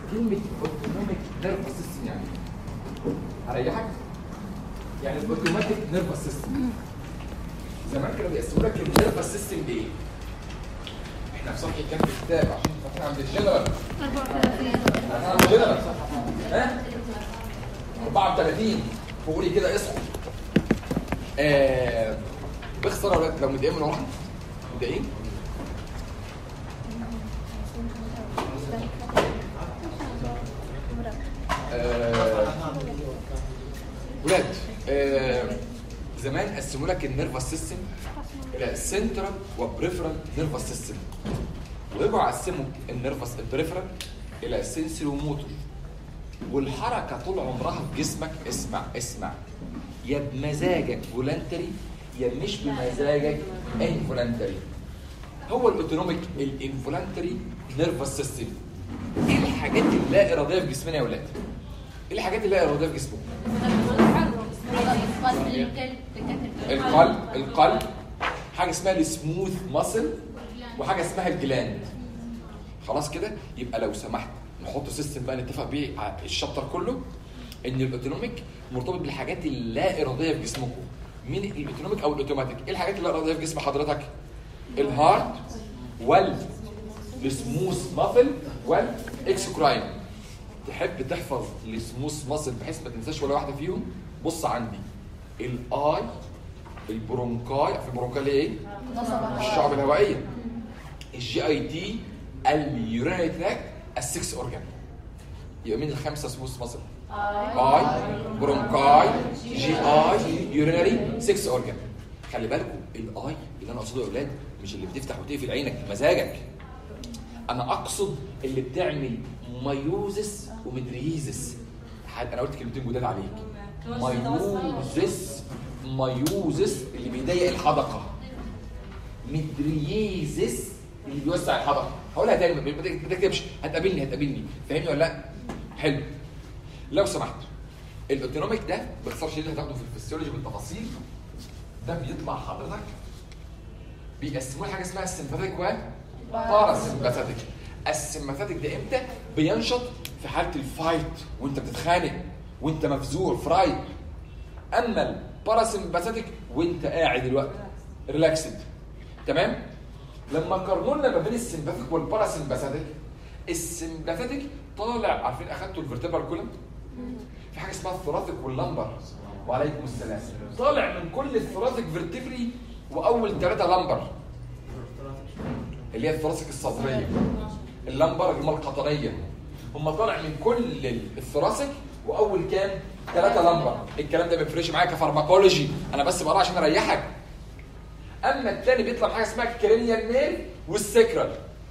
كلمه اوتونوميك نيرفس سيستم يعني إيه؟ اريحك يعني الاوتوماتيك نيرفس سيستم زمان كانوا بيقسموا لك النيرفس سيستم بايه؟ احنا في صفحه كام في الكتاب عشان فاكرين عند الجنرال 34 احنا عند الجنرال ها 34 فقولي كده اصحوا آه باختصار يا ولاد لو متضايقين من ورا متضايقين آه، ولاد آه، زمان قسموا لك النيرفس سيستم الى سنترال وبريفرال نيرفس سيستم ورجعوا قسموا النيرفس البريفرال الى سنسوري وموتور والحركه طول عمرها في جسمك اسمع اسمع يا بمزاجك فولنتري يا مش بمزاجك انفولنتري هو الاوتونوميك الانفولنتري نيرفس سيستم ايه الحاجات اللا اراديه في جسمنا يا ولاد؟ ايه الحاجات اللا اراديه في جسمنا؟ القلب القلب حاجه اسمها السموث ماسل وحاجه اسمها الجلاند خلاص كده يبقى لو سمحت نحط سيستم بقى نتفق بيه على الشابتر كله ان الاوتونوميك مرتبط بالحاجات اللا اراديه في جسمكم مين الاوتونوميك او الاوتوماتيك ايه الحاجات اللا اراديه في جسم حضرتك الهارت وال السموث ماسل والاكسكراين تحب تحفظ السموث ماسل بحيث ما تنساش ولا واحده فيهم بص عندي الاي البرونكاي في البرونكاي اللي هي ايه؟ الشعب الهوائيه الجي اي تي اليورينري تراك السكس اورجان يبقى مين الخمسه سموث ماسل؟ اي برونكاي جي اي يورينري سكس اورجان خلي بالكم الاي اللي انا اقصده يا اولاد مش اللي بتفتح وتقفل عينك بمزاجك انا اقصد اللي بتعمل مايوزس ومدريزس انا قلت كلمتين جداد عليك مايوزس مايوزس اللي بيضيق الحدقه مدريزس اللي بيوسع الحدقه هقولها تاني ما تكتبش هتقابلني هتقابلني فاهمني ولا لا حلو لو سمحت الاوتونوميك ده باختصار شديد هتاخده في الفسيولوجي بالتفاصيل ده بيطلع حضرتك بيقسموه حاجه اسمها السمباثيك و باراسمباثيك السمباثيك ده امتى بينشط في حاله الفايت وانت بتتخانق وانت مفزوع فرايد اما الباراسمباثيك وانت قاعد دلوقتي ريلاكسد تمام لما قارنونا ما بين السمباثيك والباراسمباثيك السمباثيك طالع عارفين اخدتوا الفرتبرال كولم في حاجه اسمها الثوراتيك واللمبر وعليكم السلام طالع من كل الثوراتيك فيرتبري واول ثلاثه لمبر اللي هي الثوراسيك الصدريه اللمبر اللي هم القطنيه هم طالع من كل الثوراسيك واول كام ثلاثه لمبر الكلام ده ما بيفرقش معايا كفارماكولوجي انا بس بقرا عشان اريحك اما الثاني بيطلع حاجه اسمها الكرينيال نير والسكرال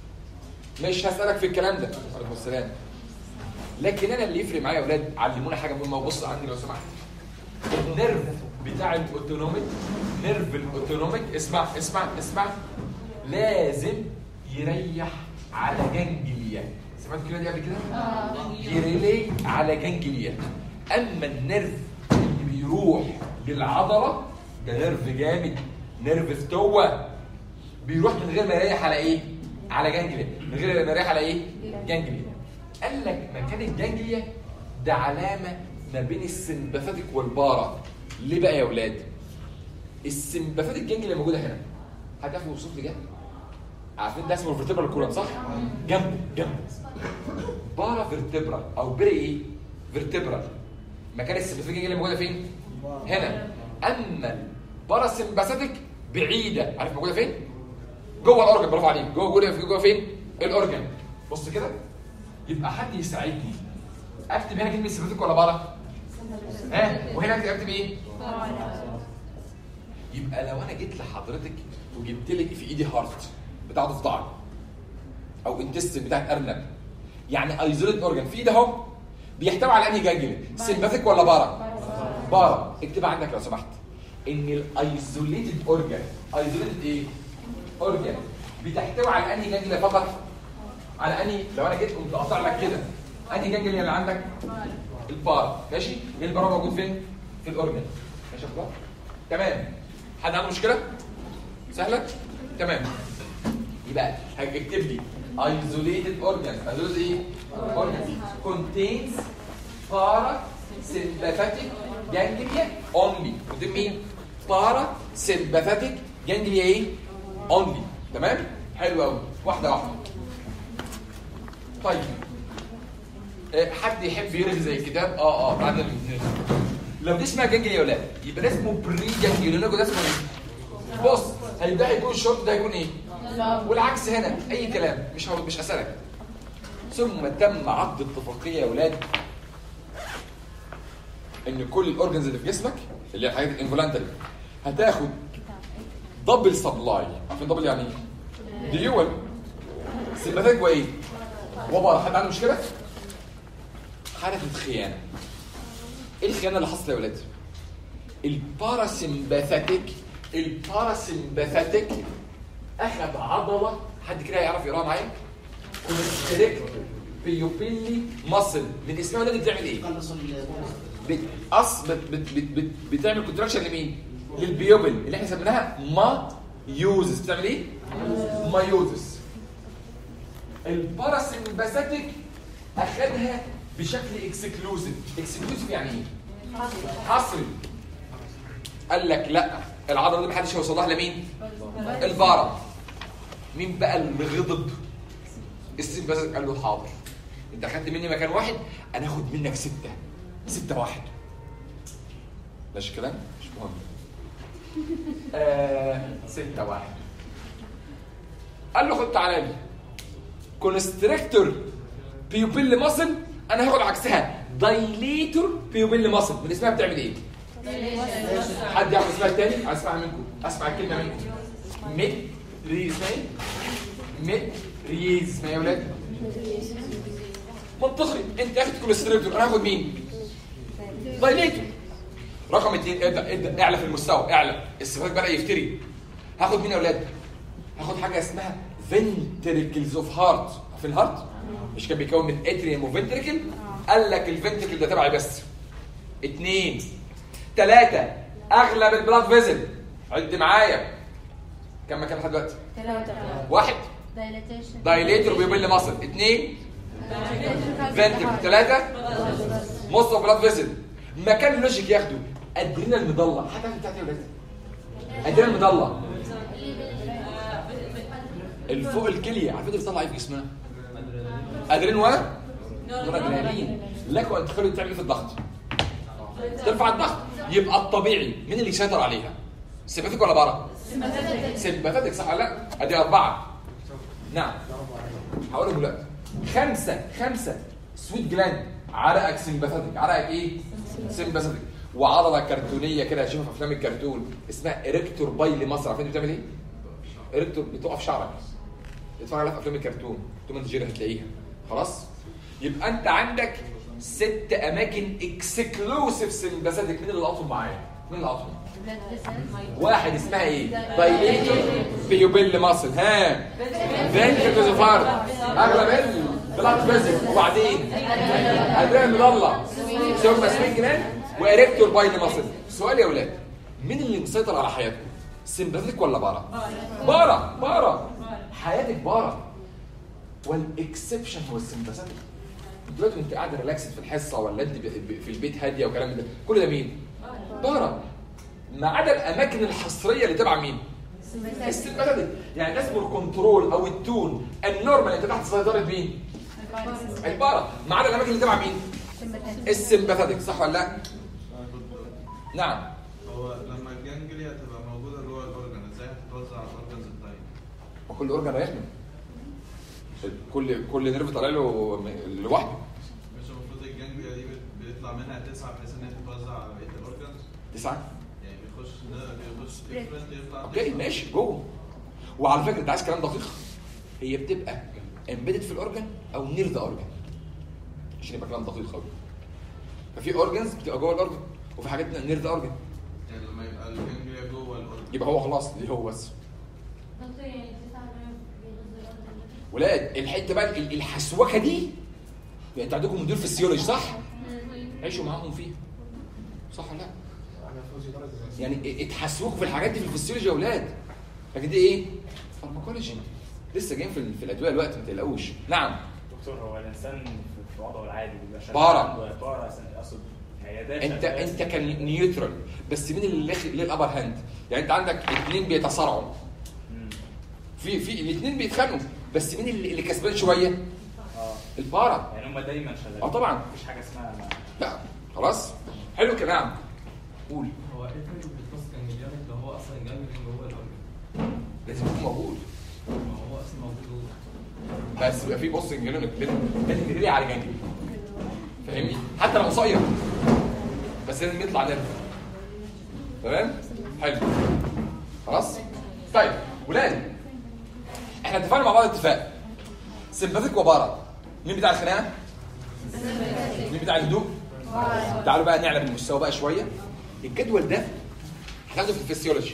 مش هسالك في الكلام ده عليكم السلام لكن انا اللي يفرق معايا يا اولاد علمونا حاجه مهمه وبص عندي لو سمحت النيرف بتاع الاوتونوميك نيرف الاوتونوميك اسمع اسمع اسمع لازم يريح على جنجليا سمعت الكلمه دي قبل كده؟ يريلي على جنجليا اما النيرف اللي بيروح للعضله ده نيرف جامد نيرف فتوه بيروح من غير ما يريح على ايه؟ على جنجليا من غير ما يريح على ايه؟ جنجليا قال لك مكان الجنجليا ده علامه ما بين السمباثيك والبارا ليه بقى يا اولاد؟ السمباثيك جنجليا موجوده هنا حد يعرف يوصف لي جنب؟ عارفين ده اسمه الفرتبرال كولون صح؟ جنبه جنبه بارا فيرتبرا او بري ايه؟ فيرتبرا مكان السمباثيك جنجليا موجوده فين؟ هنا اما الباراسمباثيك بعيده عارف موجوده فين؟ جوه الاورجن برافو عليك جوه جوه جوه فين؟ الاورجن بص كده يبقى حد يساعدني اكتب هنا كلمه سمباثيك ولا بارا؟ ها وهنا اكتب اكتب ايه؟ يبقى لو انا جيت لحضرتك وجبت لك في ايدي هارت بتاع ضفدعه او انتستين بتاعت ارنب يعني ايزوليت اورجان في ايدي اهو بيحتوي على انهي جانجلي سمباثيك ولا بارا بارا اكتبها عندك لو سمحت ان الايزوليتد اورجان ايزوليتد ايه اورجان بتحتوي على انهي جانجلي فقط على انهي لو انا جيت قمت قاطع لك كده انهي جانجلي اللي عندك البارا ماشي ايه البارا موجود فين في الاورجان ماشي يا اخوان تمام حد عنده مشكله سهله تمام يبقى هتكتب لي isolated organs isolated ايه organs contains parasympathetic ganglia only contain مين parasympathetic ganglia ايه only تمام حلو قوي واحده واحده طيب آه، حد يحب يرغي زي الكتاب اه اه بعد ال- لو دي اسمها جانجليا يا ولاد يبقى ده اسمه بري جانجليا لانه ده اسمه ايه بص هل ده هيكون شورت ده هيكون ايه والعكس هنا اي كلام مش هو مش هسالك ثم تم عقد اتفاقيه يا ولاد ان كل الاورجنز اللي في جسمك اللي هي الحاجات الانفولانتري هتاخد دبل سبلاي عارفين دبل يعني ايه؟ ديول سمباتيك وايه؟ وبره حد عنده مشكله؟ حاله خيانه ايه الخيانه اللي حصلت يا ولاد؟ الباراسمباثيك الباراسمباثيك اخذ عضله حد كده يعرف يقراها معايا؟ كونستريكت بيوبيلي ماسل من اسمها ولاد بتعمل ايه؟ قلص ال- بتقص بت بت بت بت بتعمل كونتراكشن لمين؟ للبيوبل اللي احنا سميناها ما يوزس بتعمل ايه؟ ما يوزس الباراسمباثيك اخدها بشكل اكسكلوسيف اكسكلوسيف يعني ايه؟ حصري قال لك لا العضله دي محدش هيوصل لها لمين؟ البارا مين بقى اللي غضب؟ السمباثيك قال له حاضر انت اخدت مني مكان واحد انا هاخد منك سته ستة واحد ماشي الكلام؟ مش مهم آه ستة واحد قال له خد تعالى لي كونستريكتور بيوبيل ماسل انا هاخد عكسها دايليتور بيوبيل ماسل من اسمها بتعمل ايه؟ حد يعرف اسمها التاني؟ عايز اسمعها منكم اسمع الكلمه منكم ميد ري اسمها ايه؟ ميد ريز اسمها ايه يا ولاد؟ منطقي انت اخد كوليسترول انا هاخد مين؟ دايليتور رقم اثنين ابدا ابدا اعلى في المستوى اعلى السفاك بدا يفتري هاخد مين يا اولاد؟ هاخد حاجه اسمها فنتريكلز اوف هارت في الهارت مش كان بيكون من اتريوم وفنتريكل قال لك الفنتريكل ده تبعي بس اثنين ثلاثة اغلب البلاد فيزل عد معايا كم مكان لحد دلوقتي؟ واحد دايليتيشن دايليتور بيبل مصل اثنين فنتريكل ثلاثة موست اوف بلاد فيزل مكان اللوجيك ياخده ادرينال مضله حتى انت بتاعتي يا ولاد ادرينال مضله الفوق الكليه عارفين اللي بيطلع ايه في جسمنا ادرين و نور ادرينالين لك وان تخلي تعمل إيه في الضغط ترفع الضغط يبقى الطبيعي مين اللي يسيطر عليها سيمباثيك ولا بارا سيمباثيك صح ولا لا ادي اربعه نعم هقولهم دلوقتي خمسه خمسه سويت جلاند عرقك سيمباثيك عرقك ايه سيمباثيك وعضله كرتونيه كده اشوفها في افلام الكرتون اسمها اريكتور بايلي مصر عارفين بتعمل ايه اريكتور بتقف شعرك اتفرج عليها في افلام الكرتون توم اند جيري هتلاقيها خلاص يبقى انت عندك ست اماكن اكسكلوسيف سيمباثيك مين اللي لقطهم معايا مين اللي لقطهم بلاد فيسل واحد اسمها ايه دايليتور بيوبيل ماسل ها فينتركوزوفارد اغلب البلاد فيزل وبعدين ادرينال مضله ثم سوينج مان واريكتور بايل ماسل سؤال يا اولاد مين اللي مسيطر على حياتكم سيمباثيك ولا بارا بارا بارا حياتك بارا والاكسبشن هو السيمباثيك دلوقتي وانت قاعد ريلاكسد في الحصه ولا انت ب- ب- في البيت هاديه والكلام ده كل ده مين بارا ما عدا الاماكن الحصريه اللي تبع مين السيمباثيك يعني ده اسمه الكنترول او التون النورمال انت تحت سيطره مين البارا ما عدا الاماكن اللي تبع مين السيمباثيك صح ولا لا نعم هو لما الجانجليا تبقى موجوده جوه الاورجن ازاي هتتوزع على الاورجنز التانية؟ وكل اورجان رايح له كل كل نيرف طالع له م- لوحده مش المفروض الجانجليا دي بت- بيطلع منها تسعه بحيث ان هي تتوزع على بقيه الاورجنز؟ تسعه يعني بيخش ده بيخش ديفرنت يطلع اوكي تسعة. ماشي جوه وعلى فكره انت عايز كلام دقيق هي بتبقى امبيدد في الاورجن او نير ذا اورجن عشان يبقى كلام دقيق قوي ففي اورجنز بتبقى جوه الاورجن وفي حاجات نير ذا اورجن يعني لما يبقى الجانجليا جوه الاورجن يبقى هو خلاص اللي هو بس دكتور يعني تسعة بيغذوا الأرض ولاد الحته بقى ال- الحسوكه دي يعني انت عندكم مدير فيسيولوجي صح؟ عيشوا معاهم فيها صح ولا لا؟ يعني اتحسوكوا في الحاجات دي في الفسيولوجي يا اولاد لكن دي ايه؟ فارماكولوجي لسه جايين في, في الادويه دلوقتي ما تقلقوش نعم دكتور هو الانسان في- في وضعه العادي بيبقى شغال بارا. عنده بارا اقصد عيادات انت شغالة. انت كان نيوترال بس مين اللي ليه ليه الابر هاند يعني انت عندك اثنين بيتصارعوا مم. في في الاثنين بيتخانقوا بس مين اللي, اللي كسبان شويه اه البارا يعني هم دايما شغالين اه طبعا. مفيش حاجه اسمها لا خلاص حلو الكلام قول هو ايه الفرق بين البوست جانجليونيك لو هو اصلا جانجليون جوه الاورجن؟ لازم يكون موجود ما هو اصلا موجود جوه بس يبقى في بص جنجلونك لازم لازم تدري على جنجل فاهمني حتى لو قصير بس لازم يطلع نرف تمام حلو خلاص طيب ولاد احنا اتفقنا مع بعض اتفاق سمباثيك وبارا مين بتاع الخناقه مين بتاع الهدوء تعالوا بقى نعلى بالمستوى بقى شويه الجدول ده هتاخده في الفسيولوجي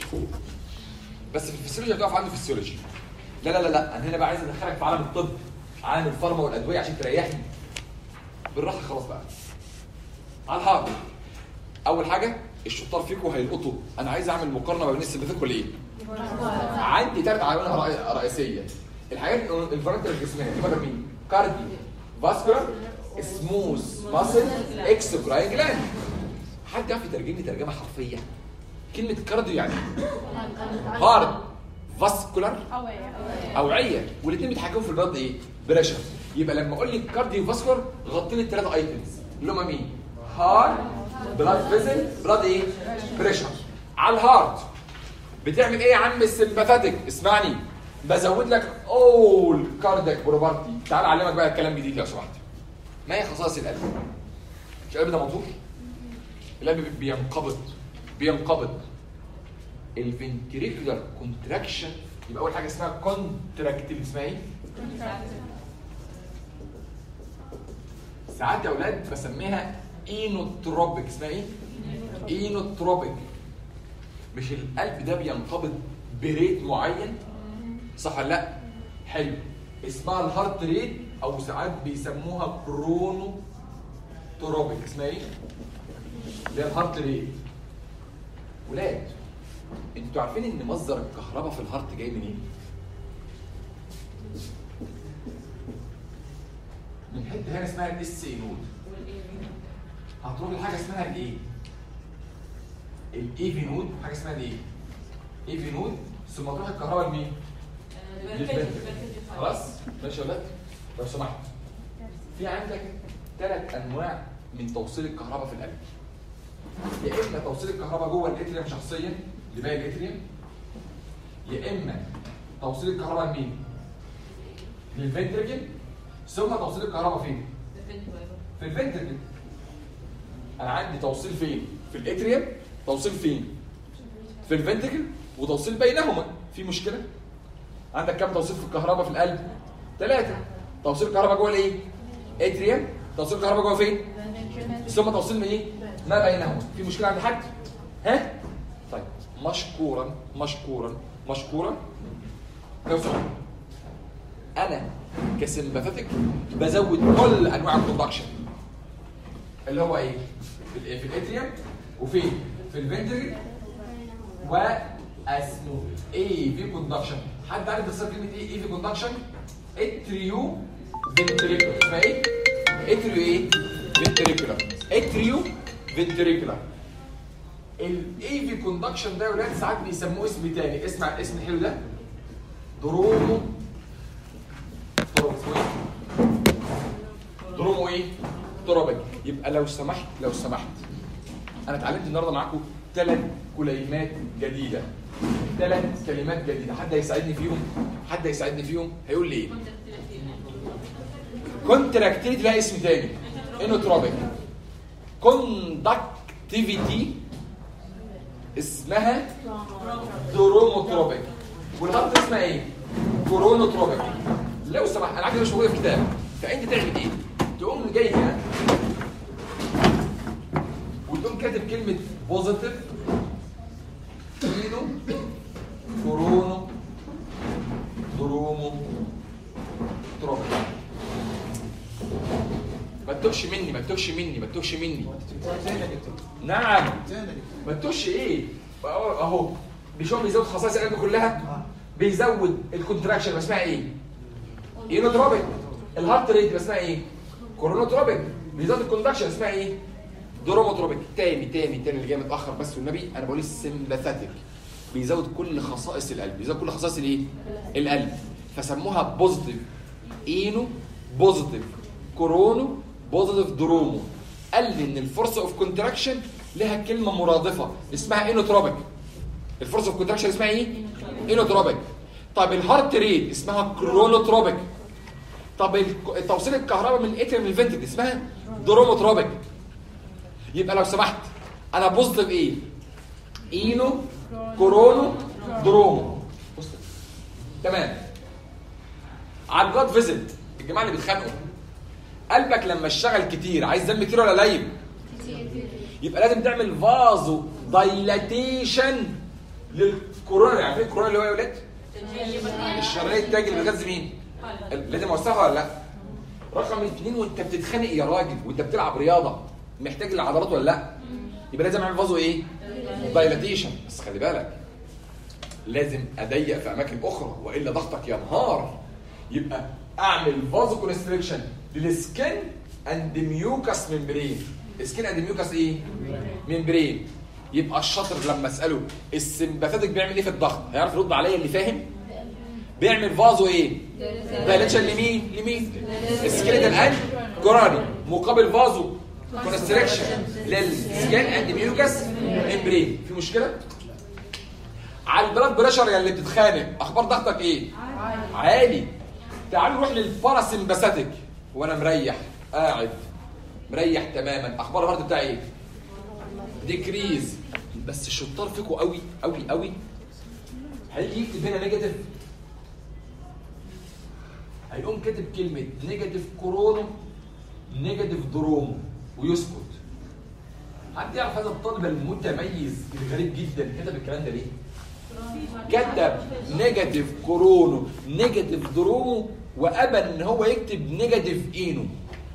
بس في الفسيولوجي هتقف عنده فسيولوجي لا لا لا لا انا هنا بقى عايز ادخلك في عالم الطب عالم الفارما والادويه عشان تريحني بالراحه خلاص بقى على الحاضر اول حاجه الشطار فيكم هيلقطوا انا عايز اعمل مقارنه ما بين السمباثيك والايه عندي ثلاث عوامل رئي- رئيسيه الحاجات الفرنتال الجسميه دي بدل مين كاردي فاسكولار سموث ماسل اكسوكراين جلاند حد يعرف يترجم لي ترجمه حرفيه كلمه كارديو يعني هارد فاسكولار اوعيه والاثنين بيتحكموا في البلد ايه بريشر يبقى لما اقول لك كارديو فاسكولار غطي لي الثلاثه ايتمز اللي هم مين هارت بلاد فيزل بلاد ايه بريشر على الهارت بتعمل ايه يا عم السمباثيك اسمعني بزود لك اول كاردياك بروبرتي تعال اعلمك بقى الكلام جديد لو سمحت ما هي خصائص القلب مش القلب ده موتور القلب بينقبض بينقبض الفنتريكولار كونتراكشن يبقى اول حاجه اسمها كونتراكتيف اسمها ايه ساعات يا اولاد بسميها اينوتروبيك اسمها ايه اينوتروبيك مش القلب ده بينقبض بريت معين صح ولا لا حلو اسمها الهارت ريت او ساعات بيسموها كرونو تروبيك اسمها ايه اللي هي الهارت ريت ولاد انتوا عارفين ان مصدر الكهرباء في الهارت جاي منين من حته هنا اسمها الاس اي نود هتروح لحاجه اسمها الايه الاي في نود حاجه اسمها الايه اي في نود ثم تروح الكهرباء لمين للفنتركل. خلاص ماشي يا ولاد لو سمحت في عندك ثلاث انواع من توصيل الكهرباء في القلب يا اما توصيل الكهرباء جوه الاتريوم شخصيا لباقي الاتريوم يا اما توصيل الكهرباء لمين للفنتركل ثم توصيل الكهرباء فين في الفنتركل انا عندي توصيل فين في الاتريوم توصيل فين في الفنتركل وتوصيل بينهما في مشكله عندك كام توصيل في الكهرباء في القلب ثلاثه توصيل الكهرباء جوه الايه اتريوم توصيل الكهرباء جوه فين ثم توصيل من ايه ما بينهما في مشكله عند حد ها طيب مشكورا مشكورا مشكورا لو سمحت انا كسمباثيك بزود كل انواع الكوندكشن اللي هو ايه في ال- في الاتريوم وفين في الفنتريكل واسمه اي في كوندكشن حد عارف بس كلمه ايه اي في كوندكشن اتريو فنتريكولار اسمها ايه اتريو ايه فنتريكولار اتريو فنتريكولار الاي في كوندكشن ده يا ولاد ساعات بيسموه اسم تاني اسمع الاسم الحلو ده درومو درومو اسمه ايه درومو ايه ترابك يبقى لو سمحت لو سمحت انا اتعلمت النهارده معاكم ثلاث كلمات جديده ثلاث كلمات جديده حد هيساعدني فيهم حد هيساعدني فيهم هيقول لي ايه كونتراكتيفيتي لها اسم تاني انوتروبيك كوندكتيفيتي اسمها دروموتروبيك والغلط اسمها ايه كورونوتروبيك لو سمحت انا عارف إنها مش موجوده في الكتاب فانت تعمل ايه تقوم جاي هنا وتقوم كاتب كلمه بوزيتيف اينو كورونو درومو تروبيك ما تتوهش مني ما تتوهش مني ما تتوهش مني تاني يا دكتور نعم تاني يا دكتور ما تتوهش ايه اهو مش هو بيزود خصائص القلب كلها بيزود الكونتراكشن يبقى اسمها ايه؟ اينوتروبيك الهارت ريت يبقى اسمها ايه؟ كورونوتروبيك بيزود الكونتراكشن اسمها ايه؟ دروموتروبيك تاني تاني تاني اللي جاي متاخر بس والنبي انا بقول السمباثيك بيزود كل خصائص القلب بيزود كل خصائص الايه؟ القلب فسموها بوزيتيف اينو بوزيتيف كورونو بوزيتيف درومو قال لي ان الفورس اوف كونتراكشن لها كلمه مرادفه اسمها اينوتروبيك الفورس اوف كونتراكشن اسمها ايه؟ اينوتروبيك طب الهارت ريت اسمها كرونوتروبيك طب ال- توصيل الكهرباء من الاتريوم للفنتريكل اسمها دروموتروبيك يبقى لو سمحت انا بوزيتيف ايه؟ اينو كورونو درومو بص تمام على البلاد فيزيت الجماعه اللي بيتخانقوا قلبك لما اشتغل كتير عايز دم كتير ولا قليل؟ يبقى لازم تعمل فازو دايلاتيشن للكورونا عارفين الكورونا اللي هو يا ولاد؟ الشرايين التاج اللي بيغذي مين؟ لازم اوسعها ولا لا؟ رقم اثنين وانت بتتخانق يا راجل وانت بتلعب رياضه محتاج العضلات ولا لا؟ يبقى لازم اعمل فازو ايه؟ دايلاتيشن بس خلي بالك لازم اضيق في اماكن اخرى والا ضغطك ينهار يبقى اعمل فازو كونستريكشن للسكن اند ميوكس ممبرين سكين اند ميوكس ايه؟ ممبرين يبقى الشاطر لما اساله السمباثيك بيعمل ايه في الضغط؟ هيعرف يرد عليا اللي فاهم؟ بيعمل فازو ايه؟ دايلاتشن لمين؟ لمين؟ السكيلت الان جراني مقابل فازو كونستريكشن للسكان اند ميوكس ممبرين في مشكله؟ على البلاد بريشر يا اللي بتتخانق اخبار ضغطك ايه؟ عالي تعالوا نروح للباراسمباثيك وانا مريح قاعد مريح تماما اخبار الهارت بتاعي ايه؟ ديكريز بس الشطار فيكم قوي قوي قوي هيجي يكتب هنا نيجاتيف هيقوم كاتب كلمه نيجاتيف كورونو نيجاتيف درومو ويسكت حد يعرف هذا الطالب المتميز الغريب جدا كتب الكلام ده ليه؟ كتب نيجاتيف كورونو نيجاتيف درومو وابى ان هو يكتب نيجاتيف اينو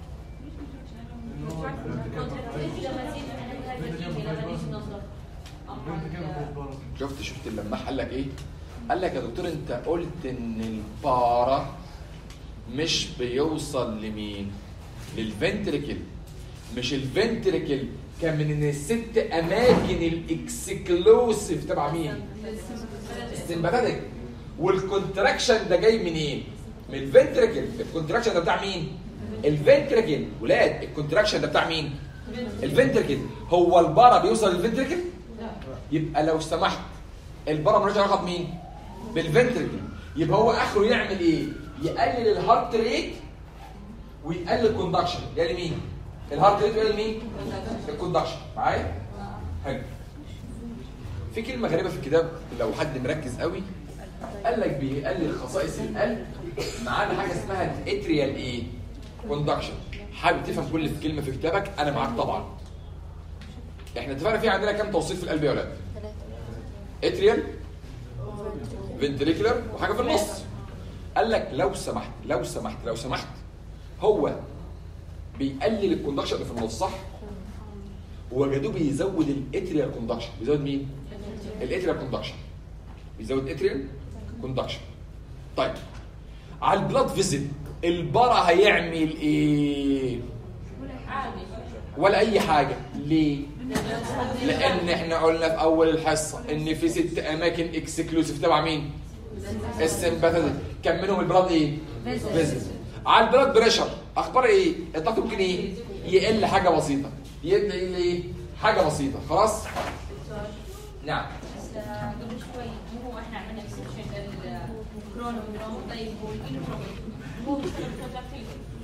شفت شفت اللماح قال لك ايه؟ قال لك يا دكتور انت قلت ان البارا مش بيوصل لمين؟ للفنتريكل مش الفنتريكل كان من الست اماكن الاكسكلوسيف تبع مين؟ السمباثيك والكونتراكشن ده جاي منين؟ من الفنتريكل الكونتراكشن ده بتاع مين؟ الفنتريكل ولاد الكونتراكشن ده بتاع مين؟ الفنتريكل هو البارا بيوصل للفنتريكل؟ يبقى لو سمحت البارا ملوش علاقه بمين؟ بالفنتريكل يبقى هو اخره يعمل ايه؟ يقلل الهارت ريت ويقلل الكوندكشن يقلل مين؟ الهارت ريت ويقلل مين؟ الكوندكشن معايا؟ حلو في كلمة غريبة في الكتاب لو حد مركز قوي قال لك بيقلل خصائص القلب ما عدا حاجة اسمها الاتريال ايه؟ كوندكشن حابب تفهم كل كلمة في كتابك أنا معاك طبعا احنا اتفقنا في عندنا كام توصيل في القلب يا ولاد؟ اتريال فنتريكولار وحاجة في النص قال لك لو سمحت لو سمحت لو سمحت هو بيقلل الكوندكشن اللي في النص صح؟ وجدوه بيزود الاتريال كوندكشن بيزود مين؟ الاتريال كوندكشن بيزود اتريال كوندكشن طيب على البلاد فيزيت البرا هيعمل ايه؟ ولا اي حاجه ليه؟ لان احنا قلنا في اول الحصه ان في ست اماكن اكسكلوسيف تبع مين؟ السمباثيك كان منهم البلاد ايه؟ فيزيت على البلاد بريشر اخبار ايه؟ الضغط ممكن ايه؟ يقل حاجه بسيطه يقل ايه؟ حاجه بسيطه خلاص؟ نعم بس قبل شوي مو هو احنا عملنا اكسبشن للكورونا والنوم طيب هو الانتروبيك هو مش الكونتراكتيل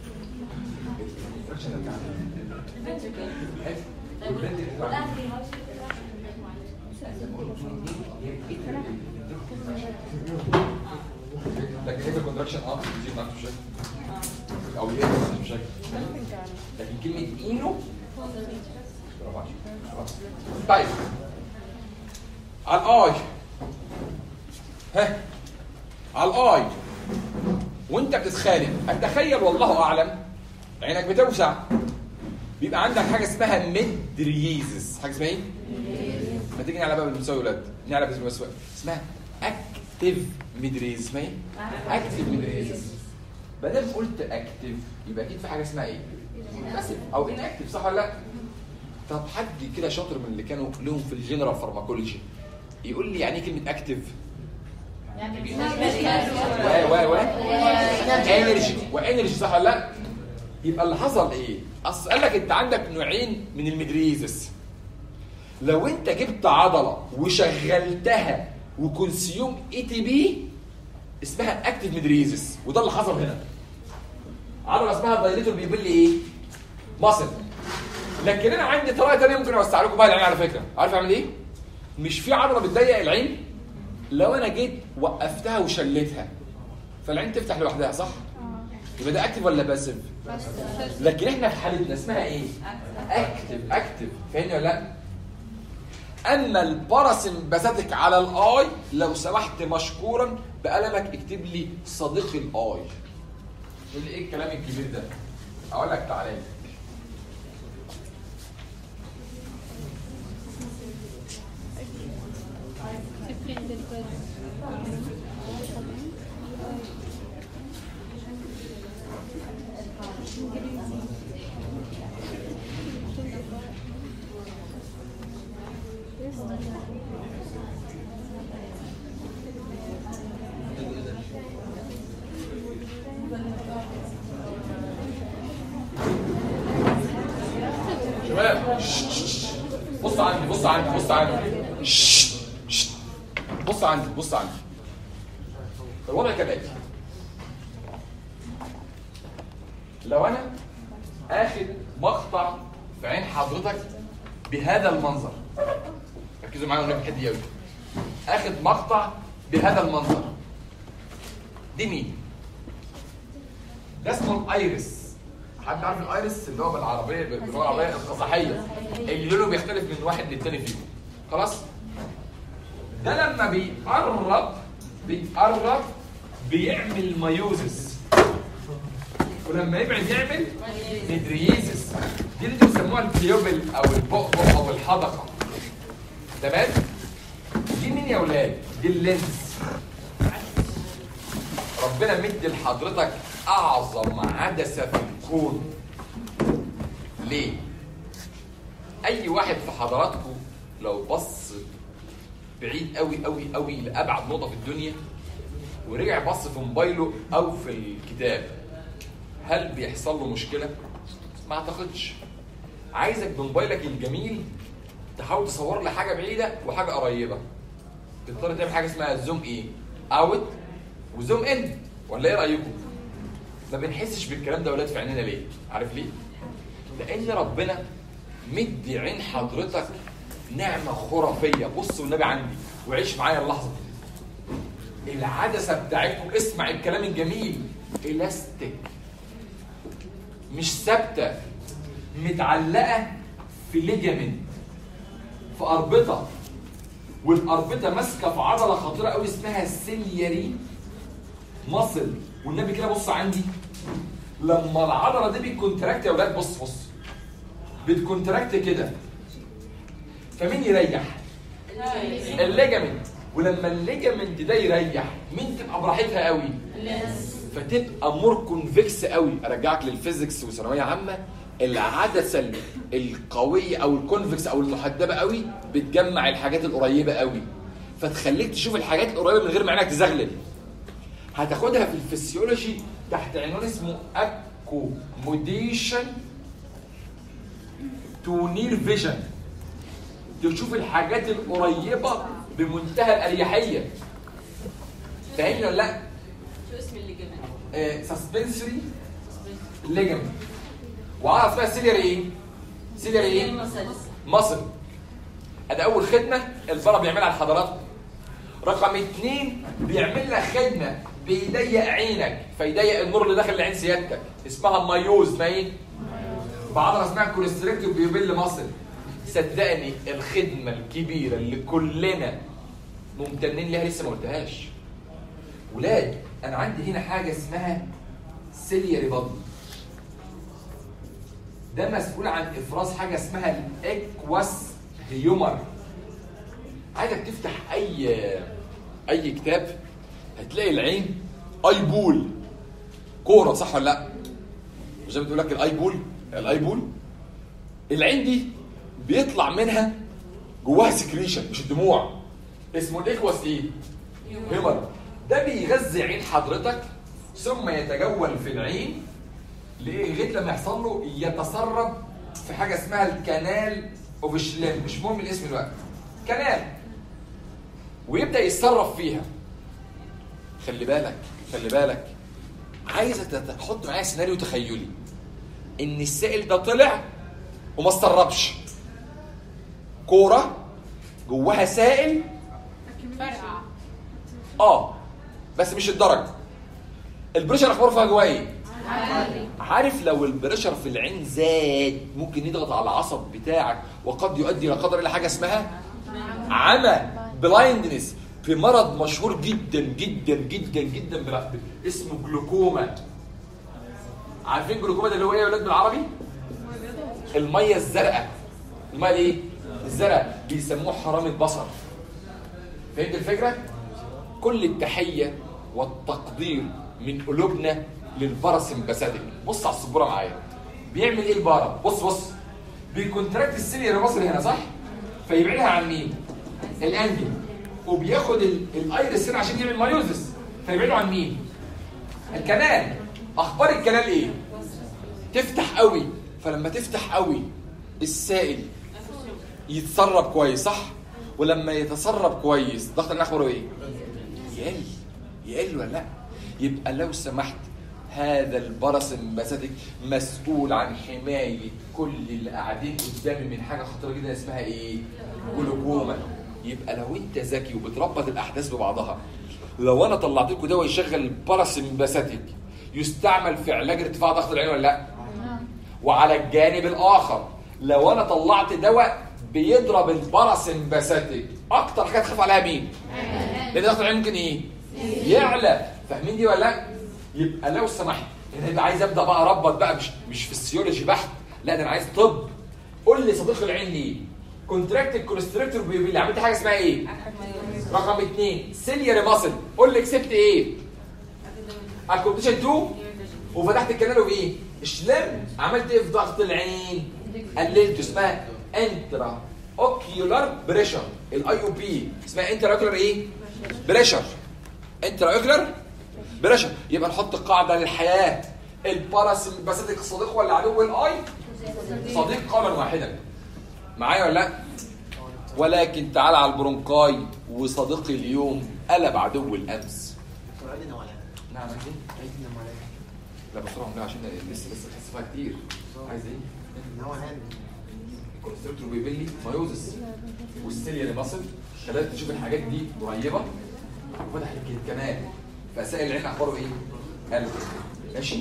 الفنتركل طيب والاخر ما لكن هيك الكونتراكشن اه بتزيد معاك بشكل او يقل بشكل لكن كلمه اينو برافو عليك. خلاص. طيب على الاي ها على الاي وانت بتتخانق اتخيل والله اعلم عينك بتوسع بيبقى عندك حاجه اسمها ميدريزس حاجه اسمها ايه؟ ما تيجي نعلى بقى بالمساوي ولاد نعلى بالمساوي اسمها اكتف ميدريز اسمها ايه؟ اكتف ميدريز ما دام قلت اكتف يبقى اكيد في حاجه اسمها ايه؟ باسيف او ان اكتف صح ولا لا؟ طب حد كده شاطر من اللي كانوا لهم في الجنرال فارماكولوجي يقول لي يعني ايه كلمه اكتف؟ و و و انرجي وانرجي صح ولا لا؟ يبقى اللي حصل ايه؟ اصل قال لك انت عندك نوعين من الميدريزس لو انت جبت عضله وشغلتها وكونسيوم اي تي بي اسمها اكتف ميدريزس وده اللي حصل هنا عضله اسمها دايليتور بيقول لي ايه؟ ماسل لكن انا عندي طريقه ثانيه ممكن اوسع لكم بقى العين على فكره عارف اعمل ايه؟ مش في عضله بتضيق العين لو انا جيت وقفتها وشلتها فالعين تفتح لوحدها صح؟ يبقى ده اكتف ولا باسيف؟ لكن احنا في حالتنا اسمها ايه؟ اكتف اكتف فاهمني ولا لا؟ اما الباراسمباثيك على الاي لو سمحت مشكورا بقلمك اكتب لي صديق الاي تقول لي ايه الكلام الكبير ده؟ اقول لك تعالى لي. شباب شش، شش. بص عندي بص عندي بص عندي شش، شش. بص عندي بص عندي الوضع كالاتي لو انا اخد مقطع في عين حضرتك بهذا المنظر ركزوا معايا والنبي الحته دي قوي اخد مقطع بهذا المنظر دي مين؟ ده اسمه الايرس حد عارف الايرس اللي هو بالعربيه باللغه العربيه القزحيه اللي لونه بيختلف من واحد للتاني فيهم خلاص ده لما بيقرب بيقرب بيعمل مايوزس ولما يبعد يعمل ميدريزس دي اللي انتوا بتسموها البيوبل او البؤبؤ او الحدقه تمام دي مين يا ولاد دي اللينس ربنا مدي لحضرتك اعظم عدسه في الكون ليه اي واحد في حضراتكم لو بص بعيد قوي قوي قوي لابعد نقطه في الدنيا ورجع بص في موبايله او في الكتاب هل بيحصل له مشكله ما اعتقدش عايزك بموبايلك الجميل تحاول تصور لي حاجه بعيده وحاجه قريبه تضطر تعمل حاجه اسمها زوم ايه اوت وزوم ان ولا ايه رايكم ما بنحسش بالكلام ده يا ولاد في عينينا ليه عارف ليه لان ربنا مدي عين حضرتك نعمه خرافيه بص والنبي عندي وعيش معايا اللحظه دي العدسه بتاعتكم اسمع الكلام الجميل الاستيك مش ثابته متعلقه في ليجامنت في اربطه والاربطه ماسكه في عضله خطيره قوي اسمها السيلياري مصل والنبي كده بص عندي لما العضله دي بتكونتراكت يا اولاد بص بص بتكونتراكت كده فمين يريح؟ الليجامنت ولما الليجامنت ده يريح مين تبقى براحتها قوي؟ فتبقى مور كونفكس قوي ارجعك للفيزيكس وثانويه عامه العدسه القويه او الكونفكس او المحدبه قوي بتجمع الحاجات القريبه قوي فتخليك تشوف الحاجات القريبه من غير ما عينك تزغلل هتاخدها في الفسيولوجي تحت عنوان اسمه اكوموديشن تو نير فيجن تشوف الحاجات القريبه بمنتهى الاريحيه فاهمني ولا لا؟ شو اسم اللي قبل؟ سسبنسوري ليجمنت وعارف اسمها سيلياري ايه؟ سيلياري ايه؟ مصل ادي اول خدمه البرا بيعملها لحضراتكم رقم اثنين بيعمل لك خدمه بيضيق عينك فيضيق النور اللي داخل لعين سيادتك اسمها مايوز ما ايه؟ بعضها اسمها كوليستريكتيف بيبل مصل صدقني الخدمه الكبيره اللي كلنا ممتنين ليها لسه ما قلتهاش ولاد انا عندي هنا حاجه اسمها سيلياري بادي ده مسؤول عن افراز حاجه اسمها الاكواس هيومر عايزك تفتح اي اي كتاب هتلاقي العين اي بول كوره صح ولا لا مش زي ما بتقول لك الاي بول الاي بول العين دي بيطلع منها جواها سكريشن مش الدموع اسمه الاكواس ايه هيمر ده بيغذي عين حضرتك ثم يتجول في العين لغايه لما يحصل له يتسرب في حاجه اسمها الكنال اوف شليم مش مهم الاسم دلوقتي كنال ويبدا يتصرف فيها خلي بالك خلي بالك عايزك تت- تحط معايا سيناريو تخيلي ان السائل ده طلع وما استربش كوره جواها سائل فرقع اه بس مش الدرجه البريشر اخباره فيها جواه ايه عالي عارف لو البريشر في العين زاد ممكن يضغط على العصب بتاعك وقد يؤدي الى قدر الى حاجه اسمها عمى بلايندنس في مرض مشهور جدا جدا جدا جدا بلا- اسمه جلوكوما عارفين جلوكوما ده اللي هو ايه يا ولاد بالعربي؟ الميه الزرقاء الميه الايه؟ الزرقاء بيسموه حرام البصر فهمت الفكره؟ كل التحيه والتقدير من قلوبنا للباراسمباثيك بص على السبوره معايا بيعمل ايه البارا بص بص بيكونتراكت السيليا المصري هنا صح فيبعدها عن مين الانجل وبياخد ال- الايرس هنا عشان يعمل مايوزس فيبعده عن مين الكنال اخبار الكنال ايه تفتح قوي فلما تفتح قوي السائل يتسرب كويس صح ولما يتسرب كويس ضغط الرئه اخباره ايه يقل يقل ولا لا يبقى لو سمحت هذا الباراسمباثيك مسؤول عن حمايه كل اللي قاعدين قدامي من حاجه خطيره جدا اسمها ايه؟ جلوكوما يبقى لو انت ذكي وبتربط الاحداث ببعضها لو انا طلعت لكم دواء يشغل الباراسمباثيك يستعمل في علاج ارتفاع ضغط العين ولا لا؟ وعلى الجانب الاخر لو انا طلعت دواء بيضرب الباراسمباثيك اكتر حاجه تخاف عليها مين؟ لان ضغط العين ممكن ايه؟ يعلى فاهمين دي ولا لا؟ يبقى لو سمحت انا يبقى عايز ابدا بقى اربط بقى مش مش فيسيولوجي بحت لا ده انا عايز طب قول لي صديق العين ليه؟ كونتراكت الكونستريكتور اللي عملت حاجه اسمها ايه؟ رقم اثنين سيلياري ماسل قول لي كسبت ايه؟ الكومبيتيشن 2 وفتحت الكنال بايه؟ شلم عملت ايه في ضغط العين؟ قللته اسمها انترا اوكيولار بريشر الاي او بي اسمها انترا اوكيولار ايه؟ بريشر انترا اوكيولار بريشر يبقى نحط قاعده للحياه الباراسمباثيك صديق ولا عدو الاي؟ صديق قولا واحدا معايا ولا لا؟ ولكن تعال على البرونكاي وصديقي اليوم قلب عدو الامس نعم عايز ايه؟ لا بسرعه والله عشان لسه لسه تحس فيها كتير عايز ايه؟ الكونستركتور بيبين لي مايوزس والسيليا ماسل خلال تشوف الحاجات دي قريبه وفتح الكنال فسائل العين اخباره ايه؟ قلب ماشي؟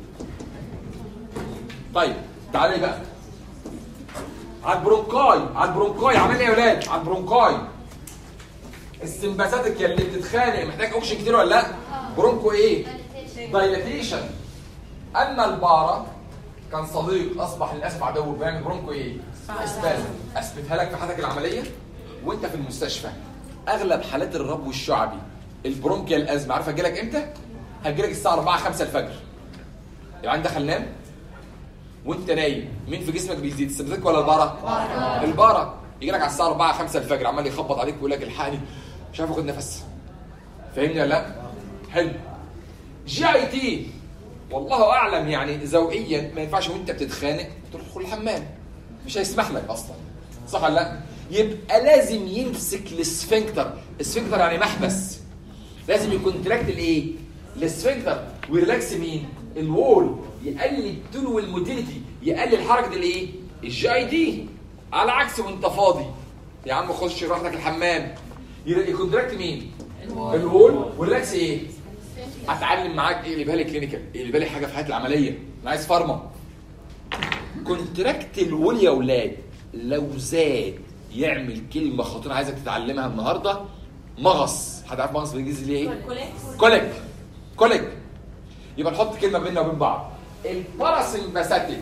طيب تعالى بقى على البرونكاي على البرونكاي عمل ايه يا ولاد؟ على البرونكاي السمباثيك اللي بتتخانق محتاج اوكسجين كتير ولا لا؟ برونكو ايه؟ دايلاتيشن اما البارا كان صديق اصبح للاسف عدو بيعمل برونكو ايه؟ اسبازم اثبتها لك في حياتك العمليه وانت في المستشفى اغلب حالات الربو الشعبي البرونكيال الازمه عارف هتجيلك امتى؟ هتجيلك الساعه 4 5 الفجر يبقى انت دخل نام وانت نايم مين في جسمك بيزيد السمباثيك ولا البارا؟ البارا يجي لك على الساعه 4 5 الفجر عمال يخبط عليك ويقول لك الحقني مش عارف اخد نفس فاهمني ولا لا؟ حلو جي اي تي والله اعلم يعني ذوقيا ما ينفعش وانت بتتخانق تدخل الحمام مش هيسمح لك اصلا صح ولا لا؟ يبقى لازم يمسك السفنكتر السفنكتر يعني محبس لازم يكون تراكت الايه؟ السفنكتر ويريلاكس مين؟ الوول يقلل التون والموتيليتي يقلل حركه الايه؟ الجي اي دي على عكس وانت فاضي يا عم خش راحتك الحمام يكونتراكت مين؟ الوول وريلاكس ايه؟ هتعلم معاك ايه اللي بالي كلينيكال ايه اللي بالي حاجه في حياه العمليه انا عايز فارما كونتراكت الوول يا ولاد لو زاد يعمل كلمه خطيره عايزك تتعلمها النهارده مغص حد عارف مغص بالانجليزي ليه ايه؟ كوليك كوليك يبقى نحط كلمه بيننا وبين بعض الباراسمباثيك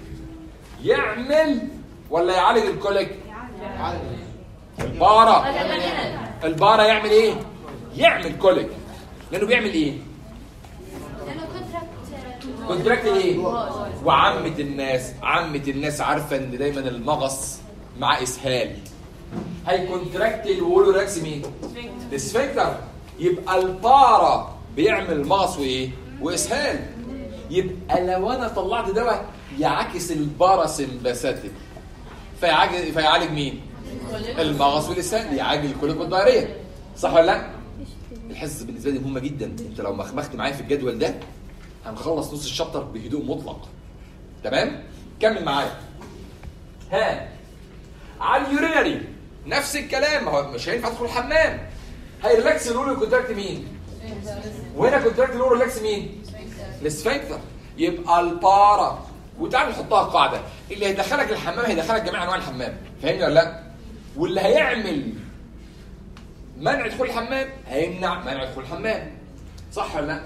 يعمل ولا يعالج الكوليك؟ البارا البارا يعمل ايه؟ يعمل كوليك لانه بيعمل ايه لانه كونتراكت كونتراكت ايه وعامة الناس عامة الناس عارفة ان دايما المغص مع اسهال هي كونتراكت الولوراكس مين السفنكتر يبقى البارا بيعمل مغص وايه واسهال يبقى لو انا طلعت دواء يعكس الباراسمباثيك فيعالج فيعالج مين المغص والاسهال يعالج الكوليك والدايريه صح ولا لا الحصه بالنسبه لي مهمه جدا انت لو مخمخت معايا في الجدول ده هنخلص نص الشابتر بهدوء مطلق تمام كمل معايا ها على اليورينري نفس الكلام ما هو مش هينفع تدخل الحمام هيريلاكس الاورو كونتراكت مين وهنا كونتراكت الاورو ريلاكس مين السفنكتر يبقى البارا وتعالى نحطها قاعده اللي هيدخلك الحمام هيدخلك جميع انواع الحمام فاهمني ولا لا واللي هيعمل منع دخول الحمام هيمنع منع دخول الحمام صح ولا لا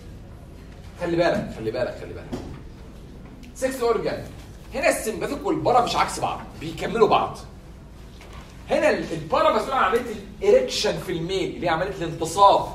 خلي بالك خلي بالك خلي بالك سكس اورجان هنا السمباثيك والبارا مش عكس بعض بيكملوا بعض هنا ال- البارا مسؤول عن عمليه الاريكشن في الميل اللي هي عمليه الانتصاب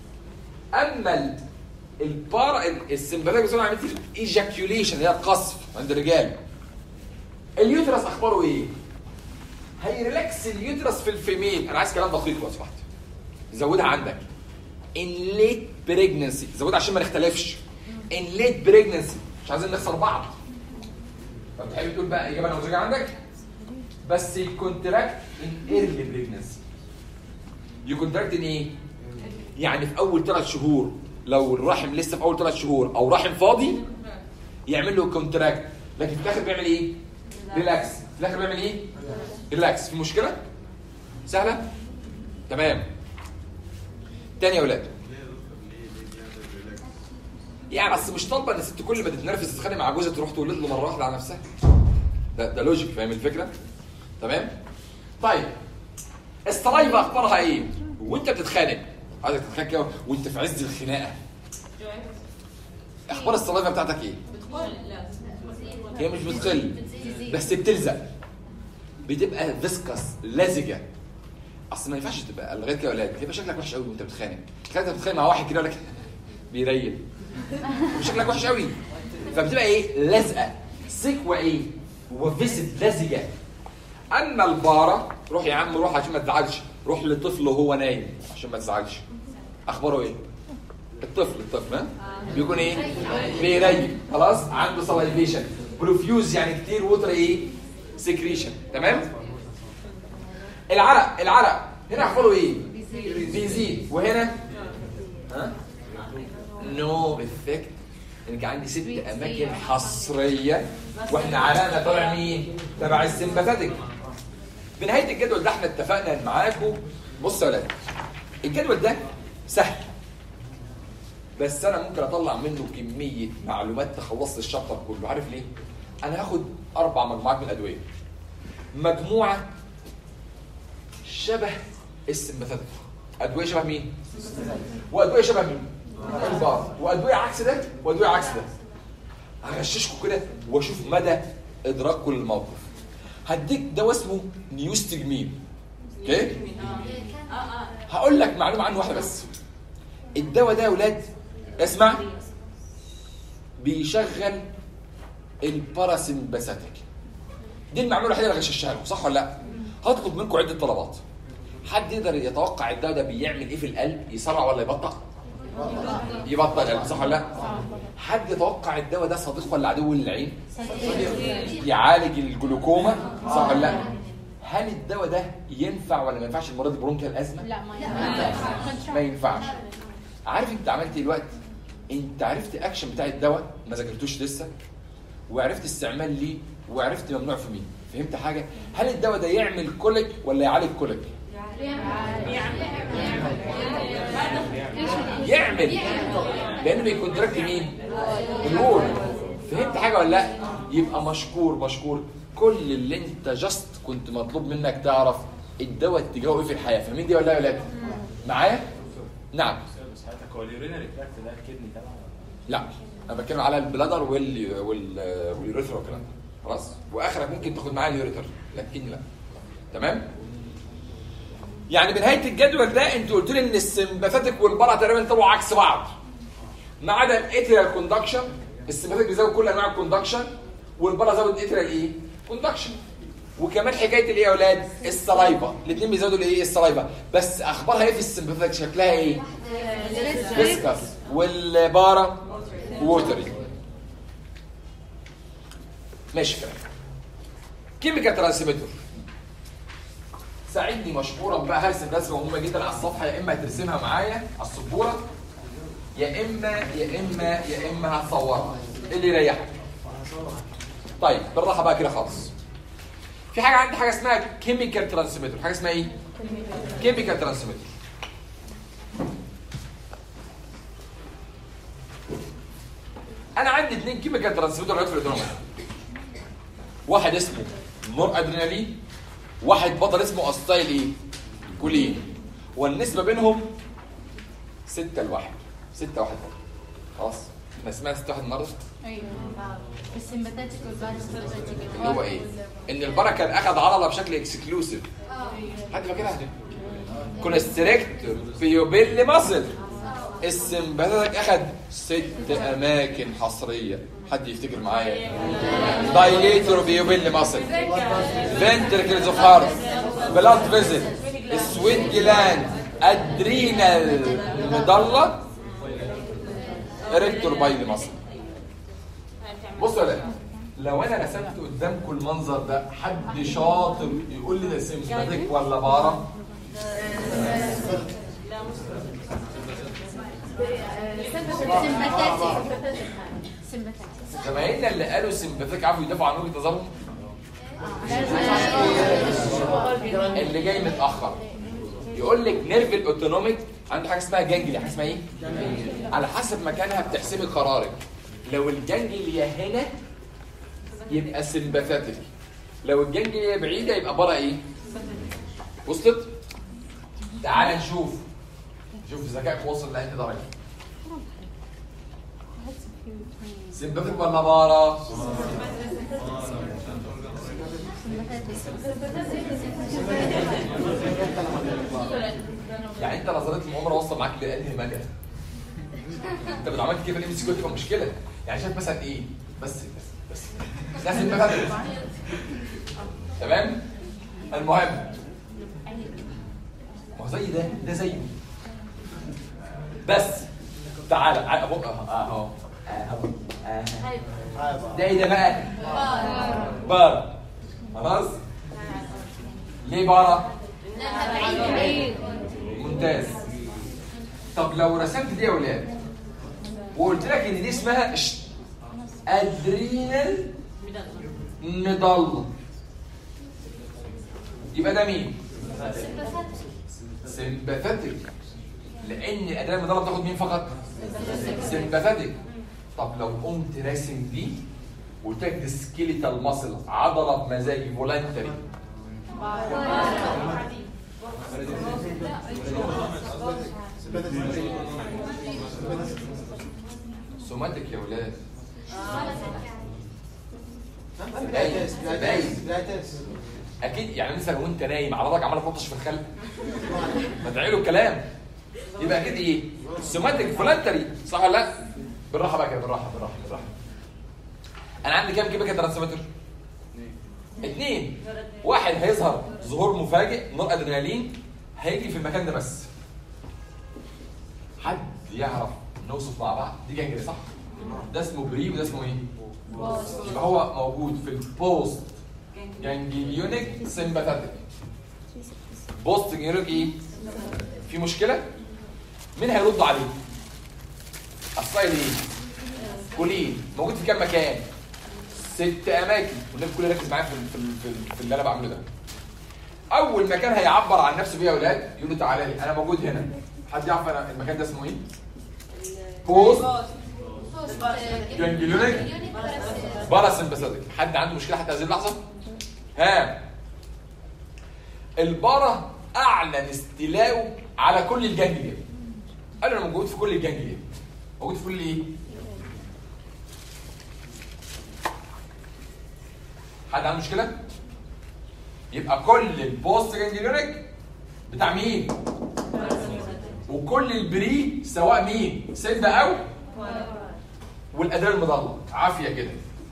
اما ال- البارا ال- السمباثيك مسؤول عن عمليه الايجاكيوليشن اللي هي القصف عند الرجال اليوترس اخباره ايه؟ هيريلاكس اليوترس في الفيميل انا عايز كلام دقيق لو سمحت زودها عندك in late pregnancy زودها عشان ما نختلفش in late pregnancy مش عايزين نخسر بعض فبتحب تقول بقى اجابه نموذجيه عندك بس يكونتراكت in early pregnancy يكونتراكت in ايه؟ يعني في اول ثلاث شهور لو الرحم لسه في اول ثلاث شهور او رحم فاضي يعمل له كونتراكت لكن في الاخر بيعمل ايه؟ ريلاكس في الاخر بيعمل ايه؟ ريلاكس في مشكله؟ سهله؟ تمام تاني يا ولاد ليه يا دكتور ليه ليه بيعمل ريلاكس؟ يعني اصل مش طالبه ان الست كل ما تتنرفز تتخانق مع جوزها تروح تولد له مره واحده على نفسها ده ده لوجيك فاهم الفكره تمام طيب السلايفا اخبارها ايه وانت بتتخانق عايزك تتخانق كده وانت في عز الخناقه اخبار السلايفا بتاعتك ايه بتقول لا هي مش بتقل بس بتلزق بتبقى فيسكس لزجه اصل ما ينفعش تبقى لغايه كده يا ولاد يبقى شكلك وحش قوي وانت بتتخانق تخيل انت بتتخانق مع واحد كده يقول لك بيريل شكلك وحش قوي فبتبقى ايه لازقه سكوه ايه وفيسد لزجه اما الباره روح يا عم روح عشان ما تزعلش روح لطفل وهو نايم عشان ما تزعلش اخباره ايه الطفل الطفل ها بيكون ايه بيريل خلاص عنده سلايفيشن بروفيوز يعني كتير ووتر ايه سكريشن تمام العرق العرق هنا اخباره ايه بيزيد وهنا ها نو افكت انك عندي ست اماكن حصريه واحنا عرقنا طالع مين تبع السمباثيك في نهايه الجدول ده احنا اتفقنا معاكم بص يا ولاد الجدول ده سهل بس انا ممكن اطلع منه كميه معلومات تخلص الشابتر كله عارف ليه انا هاخد اربع مجموعات من الادويه مجموعه شبه السمباثيك ادويه شبه مين وادويه شبه مين البار وادويه عكس ده وادويه عكس ده هغششكم كده واشوف مدى ادراككم للموقف هديك دواء اسمه نيوستجمين اوكي اه اه هقول لك معلومه عنه واحده بس الدواء ده يا ولاد اسمع بيشغل الباراسمباثيك دي المعلومه الوحيده اللي غششها لكم صح ولا لا هطلب منكم عده طلبات حد يقدر يتوقع الدواء ده بيعمل ايه في القلب يسرع ولا يبطأ يبطأ القلب صح ولا لا حد يتوقع الدواء ده صديق ولا عدو للعين يعالج الجلوكوما صح ولا لا هل الدواء ده ينفع ولا ما ينفعش المريض برونكيال ازمه لا ما ينفعش ما ينفعش عارف انت عملت ايه دلوقتي انت عرفت الاكشن بتاع الدواء ما ذاكرتوش لسه وعرفت استعمال ليه وعرفت ممنوع في مين فهمت حاجه هل الدواء ده يعمل كوليك ولا يعالج كوليك يعمل لانه بيكونتراكت مين الوول فهمت حاجه ولا لا يبقى مشكور مشكور كل اللي انت جاست كنت مطلوب منك تعرف الدواء اتجاهه ايه في الحياه فاهمين دي ولا لا يا ولاد معايا نعم بس حضرتك هو اليورينري تراكت ده الكدني تبعه لا انا بتكلم على البلادر وال وال واليوريثرا والكلام ده خلاص واخرك ممكن تاخد معايا اليوريثر لكن لا تمام يعني بنهايه الجدول ده انت قلت لي ان السمباثيك والبارا تقريبا طلعوا عكس بعض ما عدا الاتريال كوندكشن السمباثيك بيزود كل انواع الكوندكشن والبارا زود اتريال ايه؟ كوندكشن وكمان حكايه الايه يا اولاد؟ السلايفا الاثنين بيزودوا الايه؟ السلايفا بس اخبارها ايه في السمباثيك شكلها ايه؟ فيسكس والبارا ووتري ماشي كده كيميكال ترانسميتر ساعدني مشكورا بقى هرسم رسمه مهمه جدا على الصفحه يا اما هترسمها معايا على السبوره يا اما يا اما يا اما هتصورها اللي يريحك طيب بالراحه بقى كده خالص في حاجه عندي حاجه اسمها كيميكال ترانسميتر حاجه اسمها ايه كيميكال ترانسميتر انا عندي اثنين كيميكال ترانسميتر في الاوتونومي واحد اسمه نور ادرينالين واحد بطل اسمه استايل ايه كولين والنسبه بينهم 6 لواحد 6 واحد بطل خلاص احنا اسمها 6 واحد النهارده ايوه السمباتاتيك والباراسمباتاتيك اللي هو ايه ان البركه اخذ عضله بشكل اكسكلوسيف حد فاكرها دي كونستريكتور بيوبيل ماسل السمباتيك اخذ ست اماكن حصريه حد يفتكر معايا دايليتور بيوبيل ماسل فنتركلز اوف هارت بلاد فيزل سويت جلاند ادرينال مضله اريكتور بايل ماسل بصوا يا ولاد لو انا رسمت قدامكم المنظر ده حد شاطر يقول لي ده سمباتيك ولا بارا سمباتاتيك سمباتاتيك زمايلنا اللي قالوا سمباتيك عارفوا يدافعوا عن وجهه نظرهم اللي جاي متاخر يقول لك نيرف الاوتونوميك عنده حاجه اسمها جانجليا حاجه اسمها ايه؟ على حسب مكانها بتحسبي قرارك لو الجانجليا هنا يبقى سمباثيك لو الجانجليا بعيده يبقى بره ايه؟ وصلت؟ تعال نشوف شوف ذكائك وصل لأنهي درجه سمباثيك ولا بارا؟ يعني انت نظريه المؤامره واصله معاك لانهي مدى؟ انت لو عملت كده الام سي كيو تبقى مشكله يعني شايف مثلا ايه؟ بس بس بس لازم تفهم تمام؟ المهم ما هو زي ده ده زيه بس تعالى ع- ابص اهو اهو اهو اهو ده ايه ده بقى؟ بار خلاص؟ ليه بارا؟ ممتاز طب لو رسمت دي يا ولاد وقلت لك ان دي اسمها ش- ادرينال مضله يبقى ده مين؟ سمباثيك لان الادرينال المضله بتاخد مين فقط؟ سمباثيك طب لو قمت راسم دي وقلت لك دي سكيليتال ماسل عضله بمزاجي فولنتري سوماتيك يا ولاد باين باين اكيد يعني مثلا وانت نايم عضلاتك عماله تلطش في الخلق ما تعيلوا الكلام يبقى اكيد ايه سوماتيك فولنتري صح ولا لا بالراحه بقى كده بالراحه بالراحه بالراحه انا عندي كام كيميكال ترانسميتر اثنين واحد هيظهر ظهور مفاجئ نور ادرينالين هيجي في المكان ده بس حد يعرف نوصف مع بعض دي جانجري صح ده اسمه بري وده اسمه ايه يبقى هو موجود في البوست جانجليونيك سمباثيك بوست جانجليونيك ايه في مشكله مين هيرد عليه الصايل ايه كولين موجود في كام مكان ست اماكن والنبي كله ركز معايا في, في, في, في اللي انا بعمله ده اول مكان هيعبر عن نفسه بيه يا اولاد يقول له تعالى لي انا موجود هنا حد يعرف انا المكان ده اسمه ايه بوست جانجليونيك باراسمباثيك حد عنده مشكله حتى هذه اللحظه ها البارا اعلن استيلاؤه على كل الجانجليا قال له انا موجود في كل الجانجليا موجود في كل ايه حد عنده مشكله يبقى كل البوست جانجليونيك بتاع مين وكل البري سواء مين سند او والادرينال المضله عافيه كده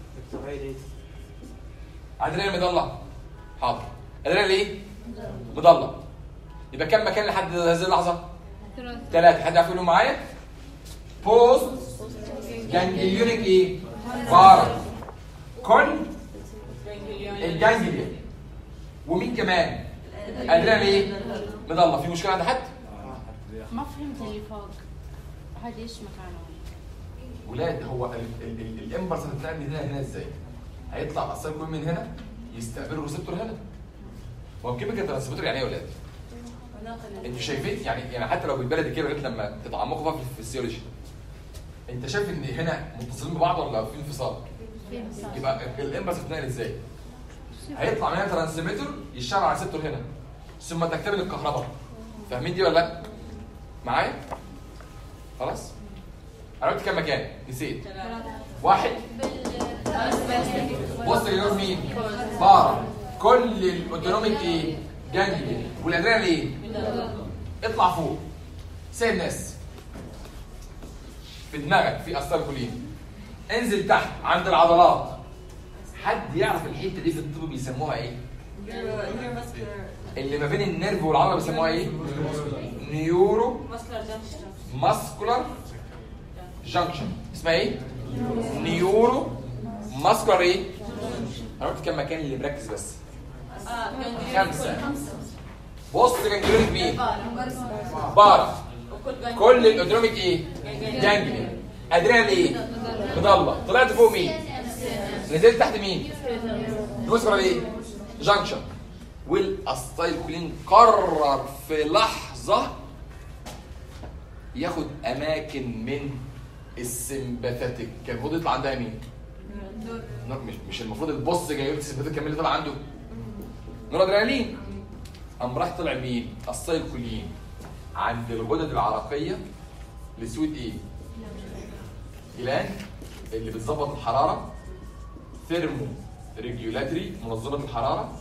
ادرينال مضله حاضر ادرينال ايه مضله يبقى كم مكان لحد هذه اللحظه ثلاثه حد يعرف يقولوا معايا بوست جانجليونيك ايه بارا كل الجانجليا ومين كمان ادرينال ايه مضله في مشكله عند حد ما فهمت اللي فوق هذا ايش مكانه؟ ولاد هو الامبرس هتتنقل من هنا هنا ازاي؟ هيطلع اصلا كل من هنا يستقبلوا الريسبتور هنا هو كيميكال ترانسميتر يعني ايه يا ولاد؟ انتوا شايفين يعني يعني حتى لو بالبلدي كده لغايه لما تتعمقوا بقى في الفسيولوجي انت شايف ان هنا متصلين ببعض ولا في انفصال؟ في مثال يبقى الامبرس هتتنقل ازاي؟ هيطلع من هنا ترانسميتر يشتغل على ريسبتور هنا ثم تكتمل الكهرباء فاهمين دي ولا لا؟ معايا؟ خلاص؟ انا قلت كام مكان؟ نسيت واحد بص يا مين؟ بارا كل الاوتونوميك ايه؟ جانجلي والادرينال ايه؟ اطلع فوق سيب ناس في دماغك في اثار كلين انزل تحت عند العضلات حد يعرف الحته دي في الطب بيسموها ايه؟ اللي ما بين النيرف والعضله بيسموها ايه؟ نيورو ماسكولار جانكشن اسمها ايه؟ نيورو ماسكولار ايه؟ انا قلت كام مكان اللي مركز بس خمسه بص جانجلونيك مين؟ بارا كل الاوتونوميك ايه؟ جانجلي ادرينال ايه؟ مضله طلعت فوق مين؟ نزلت تحت مين؟ المسكره ايه؟ جانكشن والاستايل كولين قرر في لحظه ياخد اماكن من السمباثيك كان المفروض يطلع عندها مين؟ نور مش مش المفروض البص جاي يقول السمباثيك كان مين اللي طلع عنده؟ نور ادرينالين قام راح طلع مين؟ الستايل كولين عند الغدد العرقيه لسويت ايه؟ جلاند اللي بتظبط الحراره ثيرمو ريجولاتري منظمه الحراره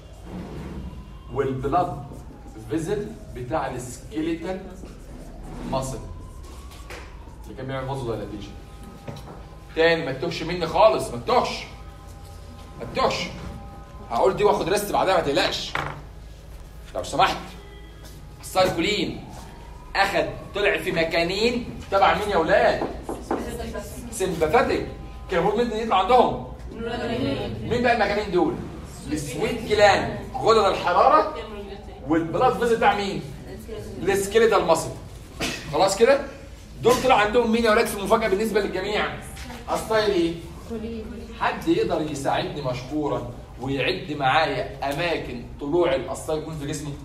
والبلاد فيزل بتاع السكيليتال ماسل اللي كان بيعمل فازو دايلاتيشن تاني ما تتوهش مني خالص ما تتوهش ما تتوهش هقول دي واخد ريست بعدها ما تقلقش لو سمحت السايكولين اخد طلع في مكانين تبع مين يا ولاد؟ سمباثيك كان المفروض مين يطلع عندهم؟ مين بقى المكانين دول؟ السويت جلاند غدد الحراره والبلاد فيزل بتاع مين؟ السكيليتال ماسل خلاص كده؟ دول طلع عندهم مين يا ولاد في المفاجاه بالنسبه للجميع؟ الستايل ايه؟ حد يقدر يساعدني مشكورا ويعد معايا اماكن طلوع الاسطايل يكون في جسمي؟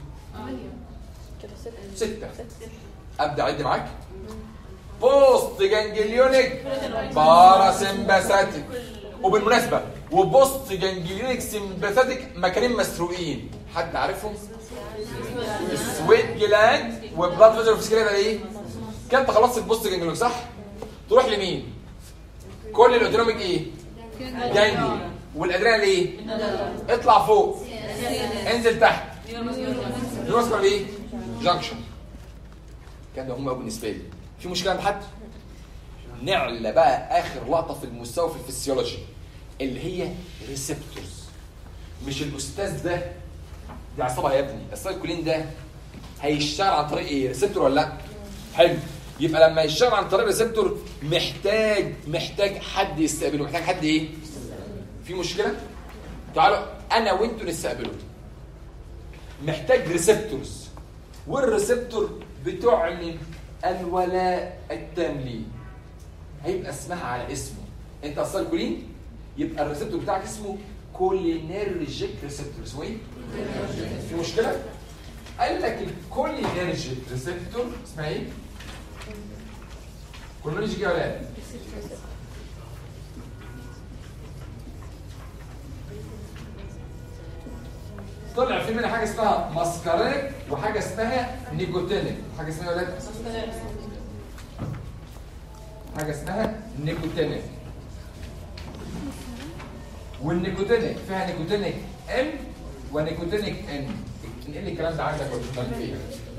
ستة ابدا اعد معاك بوست جانجليونيك باراسمباثيك وبالمناسبه وبوست جانجليونيك سمباثيك مكانين مسروقين حد عارفهم؟ السويت جلاند وبلاد فيزر في سكيلة ايه؟ كده انت خلصت البوست جانجليونيك صح؟ تروح لمين؟ كل الاوتونوميك ايه؟ جانجلي والادرينال ايه؟ اطلع فوق انزل تحت نوصل ايه؟ جانكشن كان ده هم بالنسبه لي في مشكله عند حد؟ نعلى بقى اخر لقطه في المستوى في الفسيولوجي اللي هي ريسبتورز مش الاستاذ ده دي عصابه يا ابني السايكولين ده هيشتغل عن طريق ايه؟ ريسبتور ولا لا؟ حلو يبقى لما يشتغل عن طريق ريسبتور محتاج محتاج حد يستقبله محتاج حد ايه؟ في مشكله؟ تعالوا انا وانتوا نستقبله محتاج ريسبتورز والريسبتور بتعلن الولاء التام ليه هيبقى اسمها على اسمه انت اصلا كولين يبقى الريسبتور بتاعك اسمه كولينرجيك ريسبتور اسمه ايه؟ في مشكله؟ قال لك الكولينرجيك ريسبتور اسمها ايه؟ كولينرجيك يا ولاد طلع في منها حاجه اسمها ماسكارينيك وحاجه اسمها نيكوتينيك حاجه اسمها ايه يا ولاد حاجه اسمها نيكوتينيك والنيكوتينيك فيها نيكوتينيك ام ونيكوتينيك ان نقل الكلام ده عندك ولا بتعمل فيه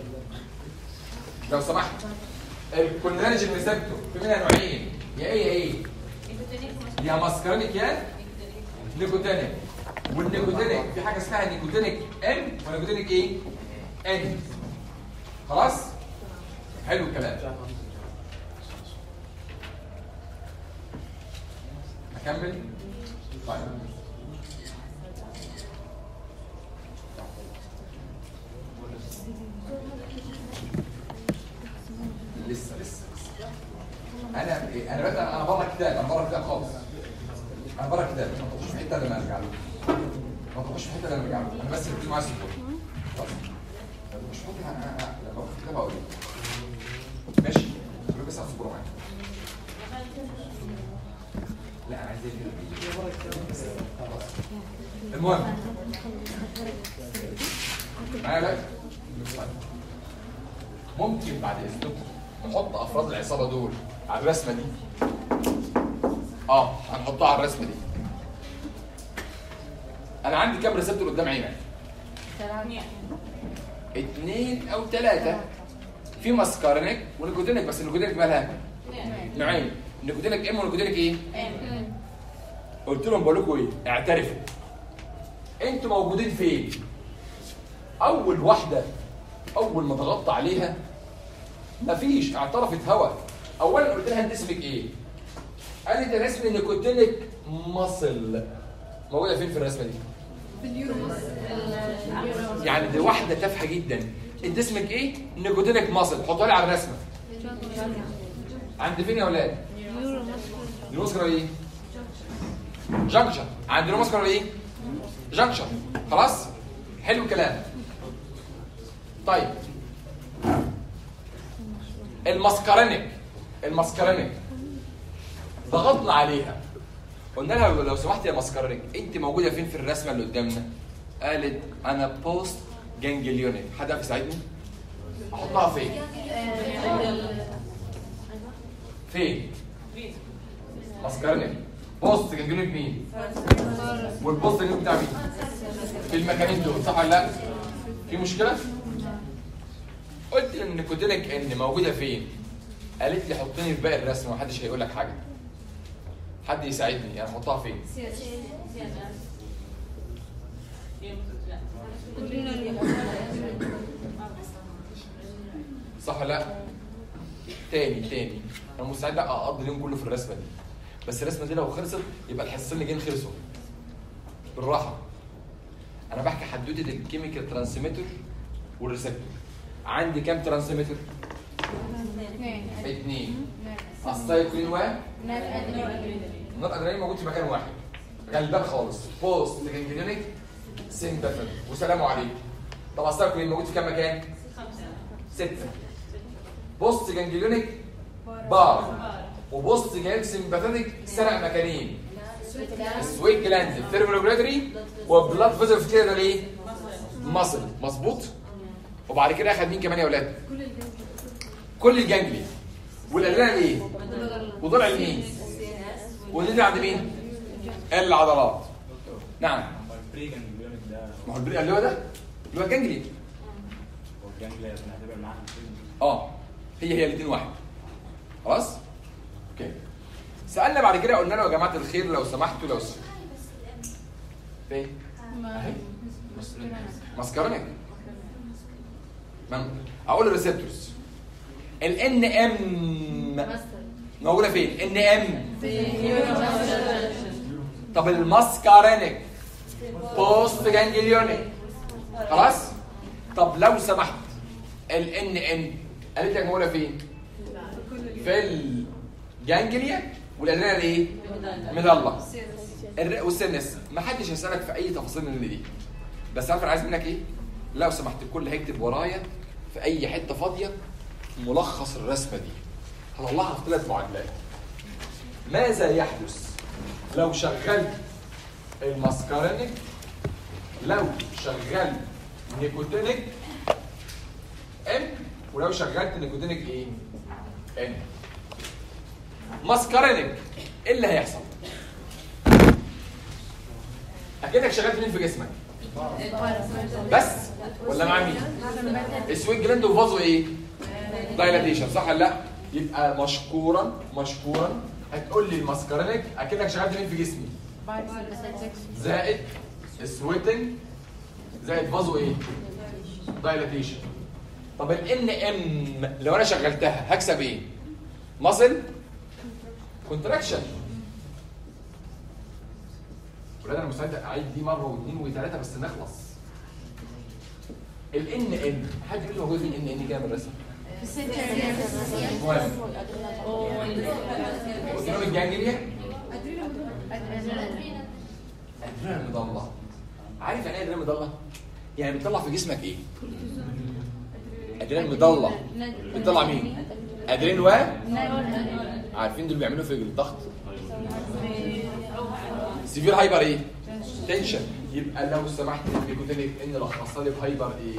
لو سمحت الكولينرجين ريسبتور في منها نوعين يا ايه يا ايه يا ماسكرينيك يا نيكوتينيك والنيكوتينيك في حاجه اسمها نيكوتينيك ام ونيكوتينيك ايه ان خلاص حلو الكلام اكمل طيب لسه لسه لسه انا انا بقى انا بره كتاب انا بره كتاب خالص انا بره كتاب ما تخش في حته لما ارجع له ما تخش في حته لما ارجع له انا بس بتكلم معايا سكوت خلاص مش فاضي انا أنا- لما اخش كتاب هقول لك. ماشي روح بس على السبوره معايا لا انا عايز اجي خلاص المهم معايا لا ممكن بعد اذنكم نحط افراد العصابه دول على الرسمه دي اه هنحطها على الرسمه دي انا عندي كام ريسبتور قدام عينك اتنين او ثلاثه في ماسكارينيك ونيكوتينيك بس النيكوتينيك مالها نوعين نيكوتينيك ام ونيكوتينيك ايه قلت لهم بقول لكم ايه اعترفوا انتوا موجودين فين اول واحده اول ما ضغطت عليها مفيش اعترفت هوا اولا قلت لها انت اسمك ايه قالت انا اسمي نيكوتينيك مصل موجوده فين في الرسمه دي يعني دي واحده تافهه جدا انت اسمك ايه نيكوتينيك مصل حطها لي على الرسمه عند فين يا اولاد نيوروماسكولار ايه جنكشن عند نيوروماسكولار ايه جنكشن خلاص حلو الكلام طيب المسكرينك المسكرينك ضغطنا عليها قلنا لها لو سمحت يا مسكرينك انت موجوده فين في الرسمه اللي قدامنا قالت انا بوست جانجليونيك حد يعرف يساعدني احطها فين فين مسكرينك بوست جانجليونيك مين والبوست جانجليونيك بتاع مين في المكانين دول صح ولا لا في مشكله قلت للنيكوتينيك ان موجوده فين قالت لي حطني في باقي الرسم ومحدش هيقول لك حاجه حد يساعدني يعني احطها فين صح ولا لا تاني تاني انا مستعد اقضي اليوم كله في الرسمه دي بس الرسمه دي لو خلصت يبقى الحصتين اللي جايين خلصوا بالراحه انا بحكي حدوته الكيميكال ترانسميتر والريسبتور عندي كام ترانسميتر اثنين السايكلين و النار ادرينالين موجود في مكان واحد غلبان خالص بوست جانجليونيك سيمباثيك وسلام عليكم طب السايكلين موجود في كام مكان ستة بوست جانجليونيك بار وبوست جانجليونيك سيمباثيك سرق مكانين السويت جلاند الثيرمولوجراتري وبلاد فيزل في كده ده ليه؟ مصل مظبوط وبعد كده اخد مين كمان يا اولاد؟ كل الجانجلي والادرينال ايه؟ وضلع اليمين ودي عند مين؟ العضلات نعم هو البريجن بيونت ده ما هو البري اللي هو ده اللي هو الجانجلي هو الجانجليا بنعتبر معاها البريجن. اه هي هي الاثنين واحد خلاص اوكي سالنا بعد كده قلنا له يا جماعه الخير لو سمحتوا لو س... فين اهي ماسكارينك من اقول الريسبتورز الان ام موجوده فين ان ام طب الماسكارينك بوست جانجليونيك خلاص طب لو سمحت الان ان قالت لك موجوده فين في الجانجليا والادرينال ايه مضله الر- والسنس ما حدش هيسالك في اي تفاصيل من اللي دي بس عارف انا عايز منك ايه لو سمحت الكل هيكتب ورايا في اي حته فاضيه ملخص الرسمه دي هطلعها في ثلاث معادلات ماذا يحدث لو شغلت الماسكارينيك لو شغلت نيكوتينيك ام ولو شغلت نيكوتينيك ايه ان ماسكارينيك ايه اللي هيحصل اكنك شغلت مين في جسمك بس ولا مع مين؟ السويت جلاند وفازو ايه؟ دايلاتيشن صح ولا لا؟ يبقى مشكورا مشكورا هتقول لي الماسكارينك اكنك شغال مين في جسمي زائد سويتنج زائد فازو ايه؟ دايلاتيشن طب الان ام لو انا شغلتها هكسب ايه؟ ماسل كونتراكشن ولاد انا مستعد اعيد دي مره واثنين وثلاثه بس نخلص الان ان حد يقول لي موجود الان ان كام الرسم؟ المهم اوتونوميك جانجليا ادرينال مضله عارف يعني ايه ادرينال مضله؟ يعني بتطلع في جسمك ايه؟ ادرينال مضله بتطلع مين؟ ادرين و عارفين دول بيعملوا في الضغط سيفير هايبر ايه؟ تنشن يبقى لو سمحت قلت لك ان لخصها لي بهايبر ايه؟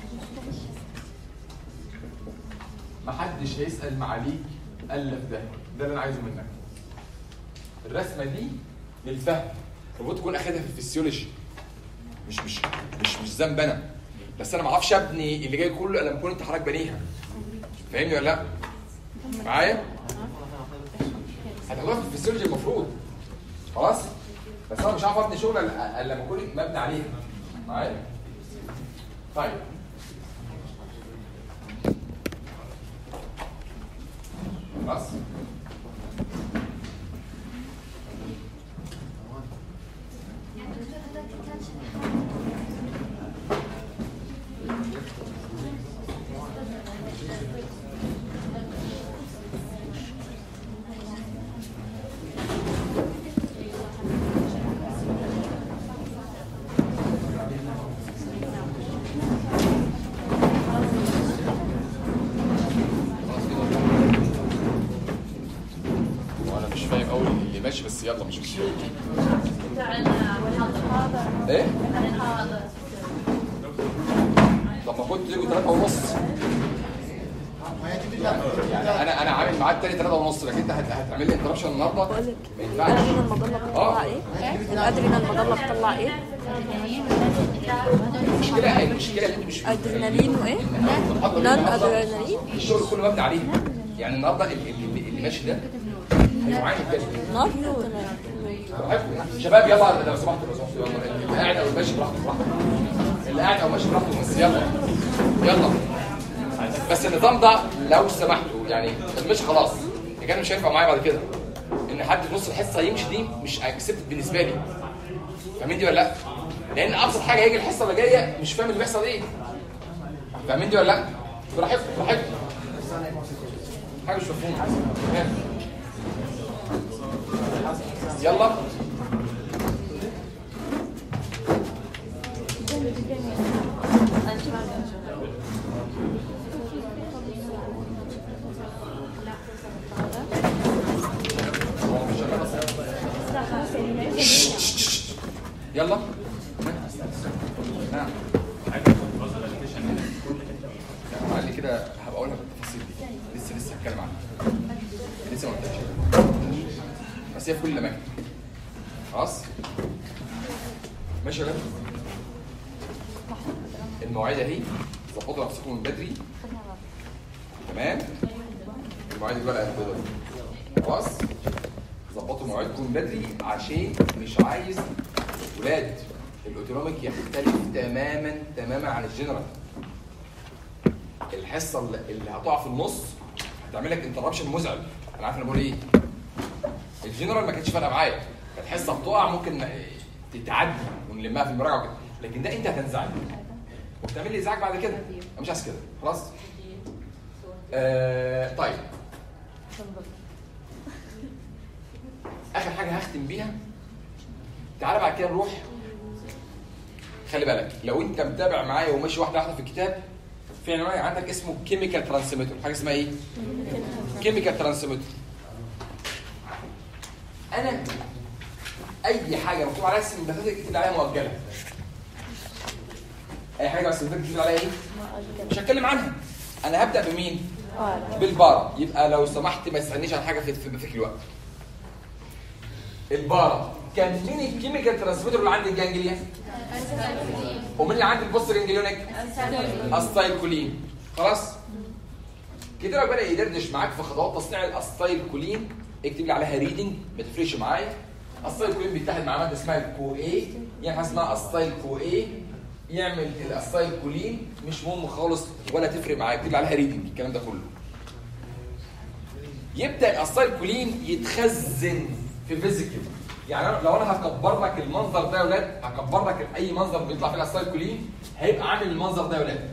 محدش هيسال معاليك الف ده ده اللي انا عايزه منك الرسمه دي للفهم المفروض تكون اخدها في الفسيولوجي مش مش مش مش ذنب انا بس انا ما اعرفش ابني اللي جاي كله الا لما اكون انت حضرتك بنيها فاهمني ولا لا؟ معايا؟ هتاخدوها في الفسيولوجي المفروض خلاص؟ بس انا مش عارف ابني شغل الا إلا لما اكون مبني عليها معايا؟ طيب خلاص؟ خلاص كده وانا مش فاهم قوي اللي ماشي بس يلا مش مشكله ايه؟ طب ما كنت تيجوا 3 ونص يعني انا انا عامل معاك تاني 3 ونص لكن انت هت- هتعمل لي انتربشن النهارده ما ينفعش الادرينال المظله بتطلع ايه؟ الادرينال المظله بتطلع ايه؟ المشكله المشكله اللي انت مش ادرينالين وايه؟ النهارده نون النهاردة ادرينالين الشغل كله مبني عليه يعني النهارده اللي, اللي, اللي ماشي ده هيعاني بجد نار براحتكم. شباب يلا لو سمحتوا لو سمحتوا يلا اللي قاعد او ماشي براحته براحته اللي قاعد او ماشي براحته بس يلا يلا بس النظام ده لو سمحتوا يعني مش خلاص يا كان مش هينفع معايا بعد كده ان حد في نص الحصه يمشي دي مش اكسبت بالنسبه لي فاهمين دي ولا لا؟ لان ابسط حاجه هيجي الحصه اللي جايه مش فاهم اللي بيحصل ايه فاهمين دي ولا لا؟ براحتكم براحتكم حاجه مش مفهومه يلا يلا نعم قال لي كده هبقى اقولها بالتفاصيل دي لسه لسه هتكلم عنها لسه ما قلتهاش بس هي في كل الاماكن خلاص ماشي يا ولاد المواعيد اهي ظبطوا نفسكم من بدري تمام المواعيد بقى قد كده خلاص ظبطوا مواعيدكم من بدري عشان مش عايز ولاد الاوتونوميك يختلف تماما تماما عن الجنرال الحصه اللي اللي هتقع في النص هتعمل لك انتربشن مزعج انا عارف انا بقول ايه الجنرال ما كانتش فارقه معايا كانت حصه بتقع ممكن تتعدي ونلمها في المراجعه وكده لكن ده انت هتنزعج وبتعمل لي ازعاج بعد كده انا مش عايز كده خلاص آه طيب اخر حاجه هختم بيها تعالى بعد كده نروح خلي بالك لو انت متابع معايا وماشي واحده واحده في الكتاب في عنوان عندك اسمه كيميكال ترانسميتر حاجه اسمها ايه كيميكال ترانسميتر انا اي حاجه مكتوب عليها اسم النباتات اكتب عليها مؤجله اي حاجه بس النباتات اكتب عليها ايه مش هتكلم عنها انا هبدا بمين بالبارا يبقى لو سمحت ما تسالنيش عن حاجه في في في الوقت البارا كان مين الكيميكال ترانسميتر اللي عند الجانجليا ومين اللي عند البوست جانجليونيك استايلكولين خلاص كده لو بدا يدردش معاك في خطوات تصنيع الاستايلكولين اكتب لي عليها ريدنج ما تفرقش معايا الاستايلكولين بيتحد مع ماده اسمها الكو اي يعني حاجه اسمها استايل كو اي يعمل الاستايلكولين مش مهم خالص ولا تفرق معاك اكتب لي عليها ريدنج الكلام ده كله يبدا الاستايلكولين يتخزن في فيزيكال يعني أنا لو انا هكبر لك المنظر ده يا ولاد هكبر لك اي منظر بيطلع فيه الاستايلكولين هيبقى عامل المنظر ده يا ولاد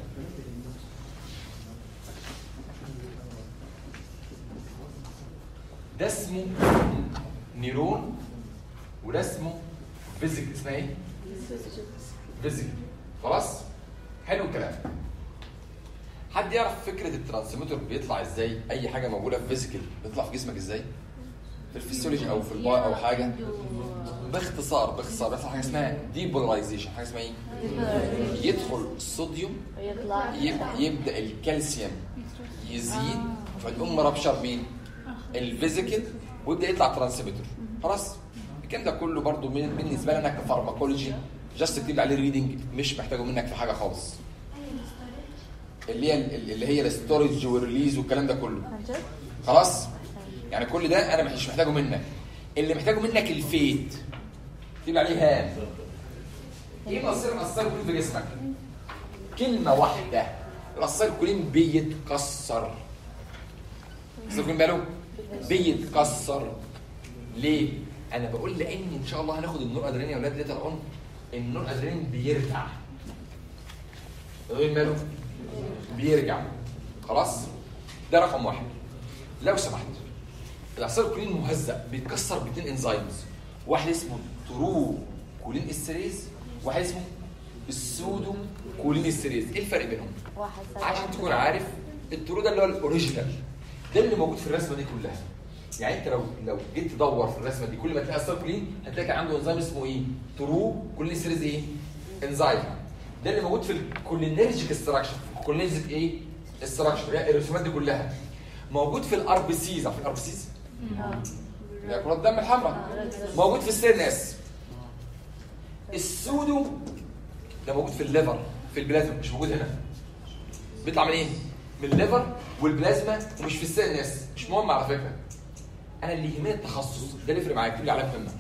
ده اسمه نيرون وده اسمه فيزيك اسمها ايه؟ فيزيك خلاص؟ حلو الكلام حد يعرف فكره الترانسميتر بيطلع ازاي؟ اي حاجه موجوده في فيزيكال بيطلع في جسمك ازاي؟ في الفسيولوجي او في الباي او حاجه باختصار باختصار بيحصل حاجه اسمها ديبولايزيشن حاجه اسمها ايه؟ يدخل الصوديوم ويطلع يب- يبدا الكالسيوم يزيد فتقوم رابشر مين؟ الفيزيكال ويبدا يطلع ترانسميتر خلاص الكلام ده كله برضو من- بالنسبه لنا كفارماكولوجي جاست تكتب عليه ريدنج مش محتاجه منك في حاجه خالص اللي هي اللي هي الستورج والريليز والكلام ده كله عن جد؟ خلاص يعني كل ده انا مش محتاجه منك اللي محتاجه منك الفيت اكتب عليه هام ايه مصير الاثار كلين في جسمك كلمه واحده الاثار كلين بيتكسر واخدين باله بيتكسر ليه انا بقول لان ان شاء الله هناخد النور ادرينالين يا اولاد ليتر اون النور ادرينالين بيرجع واخدين باله بيرجع خلاص ده رقم واحد لو سمحت العصير الكولين مهزأ بيتكسر باثنين انزيمز واحد اسمه ترو كولين استريز واحد اسمه السودو كولين استريز ايه الفرق بينهم واحد سبعة. عشان تكون عارف الترو ده اللي هو الاوريجينال ده اللي موجود في الرسمه دي كلها يعني انت لو لو جيت تدور في الرسمه دي كل ما تلاقي عصير كولين هتلاقي كان عنده انزيم اسمه ايه ترو كولين استريز ايه انزيم ده اللي موجود في الكولينرجيك استراكشر الكولينرجيك ايه استراكشر يعني الرسومات دي كلها موجود في الار بي سيز عارف الار بي سيز اللي هي كرات الدم الحمراء موجود في السيرنس السودو ده موجود في الليفر في البلازما مش موجود هنا بيطلع من ايه؟ من الليفر والبلازما ومش في السيرنس مش مهم على فكره انا اللي يهمني التخصص ده اللي يفرق معايا اكتب لي علامه مهمه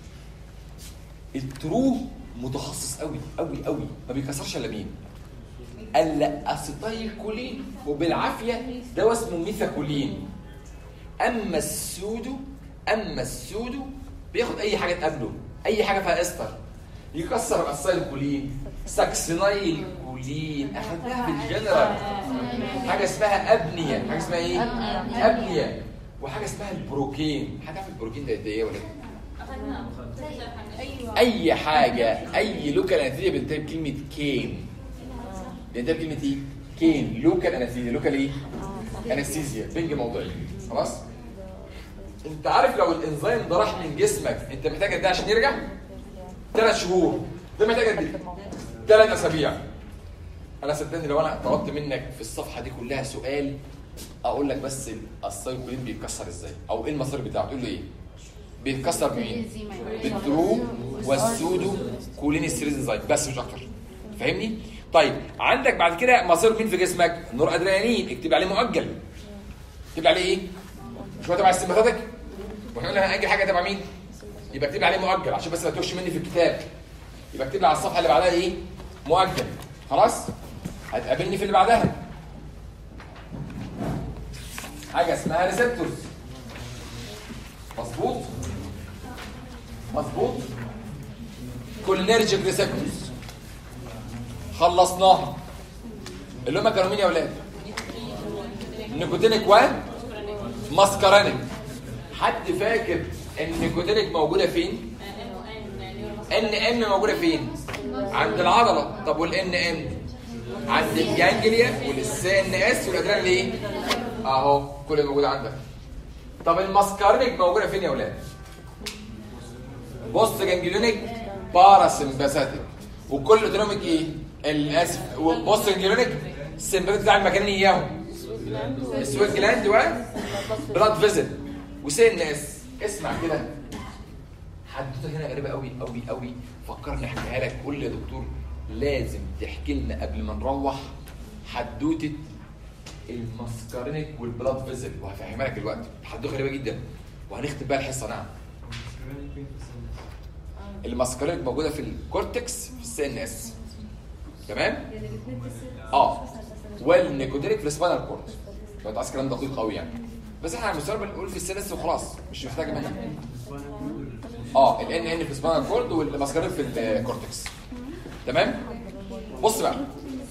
الترو متخصص قوي قوي قوي ما بيكسرش الا مين؟ الاسيتايل كولين وبالعافيه دواء اسمه ميثاكولين اما السودو اما السودو بياخد اي حاجه تقابله اي حاجه فيها استر يكسر الاسيتايل كولين ساكسينايل كولين اخدناها في الجنرال حاجه اسمها ابنيه حاجه اسمها ايه؟ ابنيه وحاجه اسمها البروكين حاجه في البروكين ده قد ايه يا ولاد؟ ايوه اي حاجه اي لوكال انستيزيا بتنتهي بكلمه كين بينتهي بكلمه ايه؟ كين لوكال انستيزيا لوكال ايه؟ انستيزيا بنج موضعي خلاص؟ انت عارف لو الانزيم ده راح من جسمك انت محتاج قد ايه عشان يرجع؟ ثلاث شهور ده محتاج قد ايه؟ ثلاث اسابيع انا صدقني لو انا طلبت منك في الصفحه دي كلها سؤال اقول لك بس السايكولين بيتكسر ازاي او ايه المصير بتاعه تقول له ايه؟ بيتكسر بمين؟ بالترو والسودو كولين ستريز انزايم بس مش اكتر فاهمني طيب عندك بعد كده مصير مين في جسمك نور ادرينالين اكتب عليه مؤجل اكتب عليه ايه مش هو تبع السمباثيك واحنا قلنا هنأجل حاجه تبع مين يبقى اكتب عليه مؤجل عشان بس ما تتوهش مني في الكتاب يبقى اكتب لي على الصفحه اللي بعدها ايه مؤجل خلاص هتقابلني في اللي بعدها حاجه اسمها ريسبتورز مظبوط مظبوط كولينرجيك ريسبتورز خلصناها اللي هم كانوا مين يا اولاد نيكوتينيك 1 ماسكارينيك حد فاكر ان النيكوتينيك موجوده فين ان ام موجوده فين عند العضله طب والان ام عند الجانجليا والسي ان اس والادرينال ايه اهو كل موجود عندك طب الماسكارينيك موجوده فين يا اولاد بص جانجليونيك باراسمباثيك وكل اوتونوميك ايه الاسف بص جانجليونيك السمباثيك بتاع المكانين اياهم السويت جلاند و بلاد فيزل وسي ان اس اسمع كده حدوته هنا غريبه قوي قوي قوي فكرني احكيها لك قول لي يا دكتور لازم تحكي لنا قبل ما نروح حدوته المسكرينك والبلاد فيزل وهفهمها لك دلوقتي حدوته غريبه جدا وهنختم بقى الحصه نعم المسكرينك موجوده في الكورتكس في السي ان اس تمام اه والنيكوتينيك في السباينال كورد لو انت عايز كلام دقيق قوي يعني بس احنا على المستوى بنقول في السي اس وخلاص مش محتاجه منها اه الان ان في السباينال كورد والمسكرينك في الكورتكس تمام بص بقى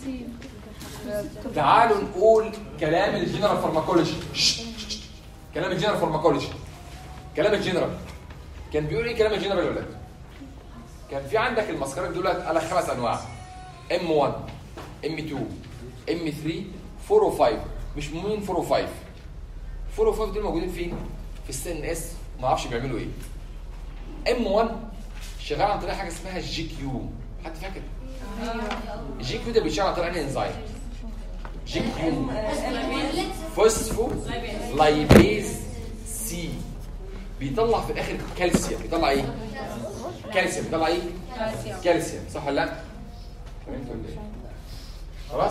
تعالوا نقول كلام الجنرال فارماكولوجي كلام الجنرال فارماكولوجي كلام الجنرال كان بيقول ايه كلام الجنرال يا ولاد كان في عندك المسكرات دول قال لك خمس انواع ام 1 ام 2 ام 3 4 و5 مش مهمين 4 و5 4 و5 دول موجودين فين؟ في السي ان اس ما اعرفش بيعملوا ايه ام 1 شغال عن طريق حاجه اسمها الجي كيو حد فاكر؟ الجي كيو ده بيشتغل عن طريق انهي انزيم؟ جي كيو فوسفو لايبيز سي بيطلع في الاخر كالسيوم بيطلع ايه؟ كالسيوم بيطلع ايه؟ كالسيوم صح ولا لا؟ فهمت ولا ايه؟ خلاص؟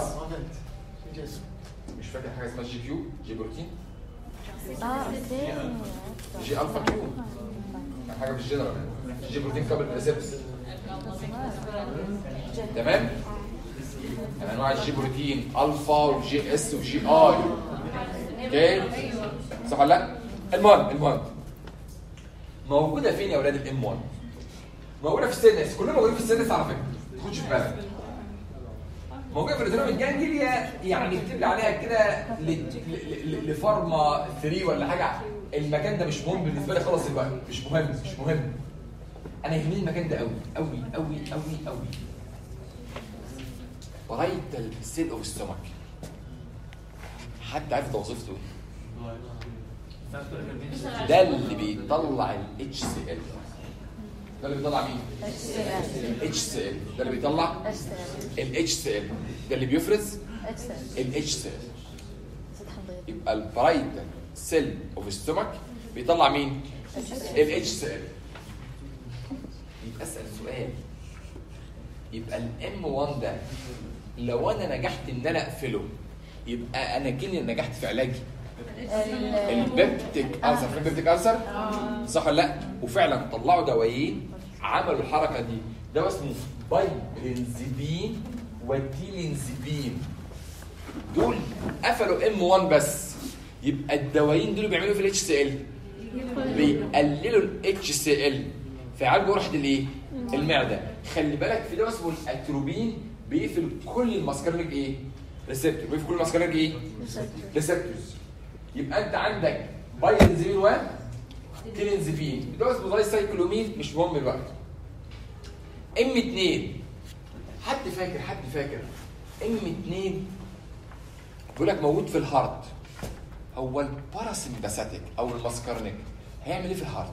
مش فاكر حاجه اسمها جي كيو جي بروتين اه اوكي جي الفا كيو حاجه في الجنرال جي بروتين قبل ريسبس تمام؟ يعني انواع الجي بروتين الفا وجي اس وجي اي اوكي صح ولا لا؟ المهم المهم موجوده فين يا اولاد الام 1 موجوده في السينس كلهم موجودين في السينس على فكره ما تاخدش في بالك موجوده في الريتينوم الجانجليا يعني اكتب لي عليها كده ل- ل- ل- لفارما 3 ولا حاجه المكان ده مش مهم بالنسبه لي خالص دلوقتي مش مهم مش مهم انا يهمني المكان ده قوي قوي قوي قوي قوي برايتال سيل اوف ستومك حد عارف ده وظيفته ايه؟ ده اللي بيطلع ال HCl ده اللي بيطلع مين؟ ال HCl ده اللي بيطلع ال HCl ده اللي بيفرز ال HCl يبقى البرايتال سيل اوف ستومك بيطلع مين؟ ال HCl يبقى اسال سؤال يبقى الام 1 ده لو انا نجحت ان انا اقفله يبقى انا كني نجحت في علاجي البيبتيك ألسر في البيبتيك ألسر صح ولا لا وفعلا طلعوا دوايين عملوا الحركه دي دواء اسمه بايبرينزيبين وتيلينزيبين دول قفلوا ام 1 بس يبقى الدوايين دول بيعملوا في الاتش سي ال بيقللوا الاتش سي ال فيعالجوا رحله الايه؟ المعده خلي بالك في دواء اسمه الاتروبين بيقفل كل الماسكارينج ايه؟ ريسبتور بيقفل كل الماسكارينج ايه؟ ريسبتورز يبقى انت عندك باينزيمين و تيلينزيبين ده اسمه زي سايكلومين مش مهم الوقت ام 2 حد فاكر حد فاكر ام 2 بيقول لك موجود في الهارت هو الباراسمباثيك او الماسكارنيك هيعمل ايه في الهارت؟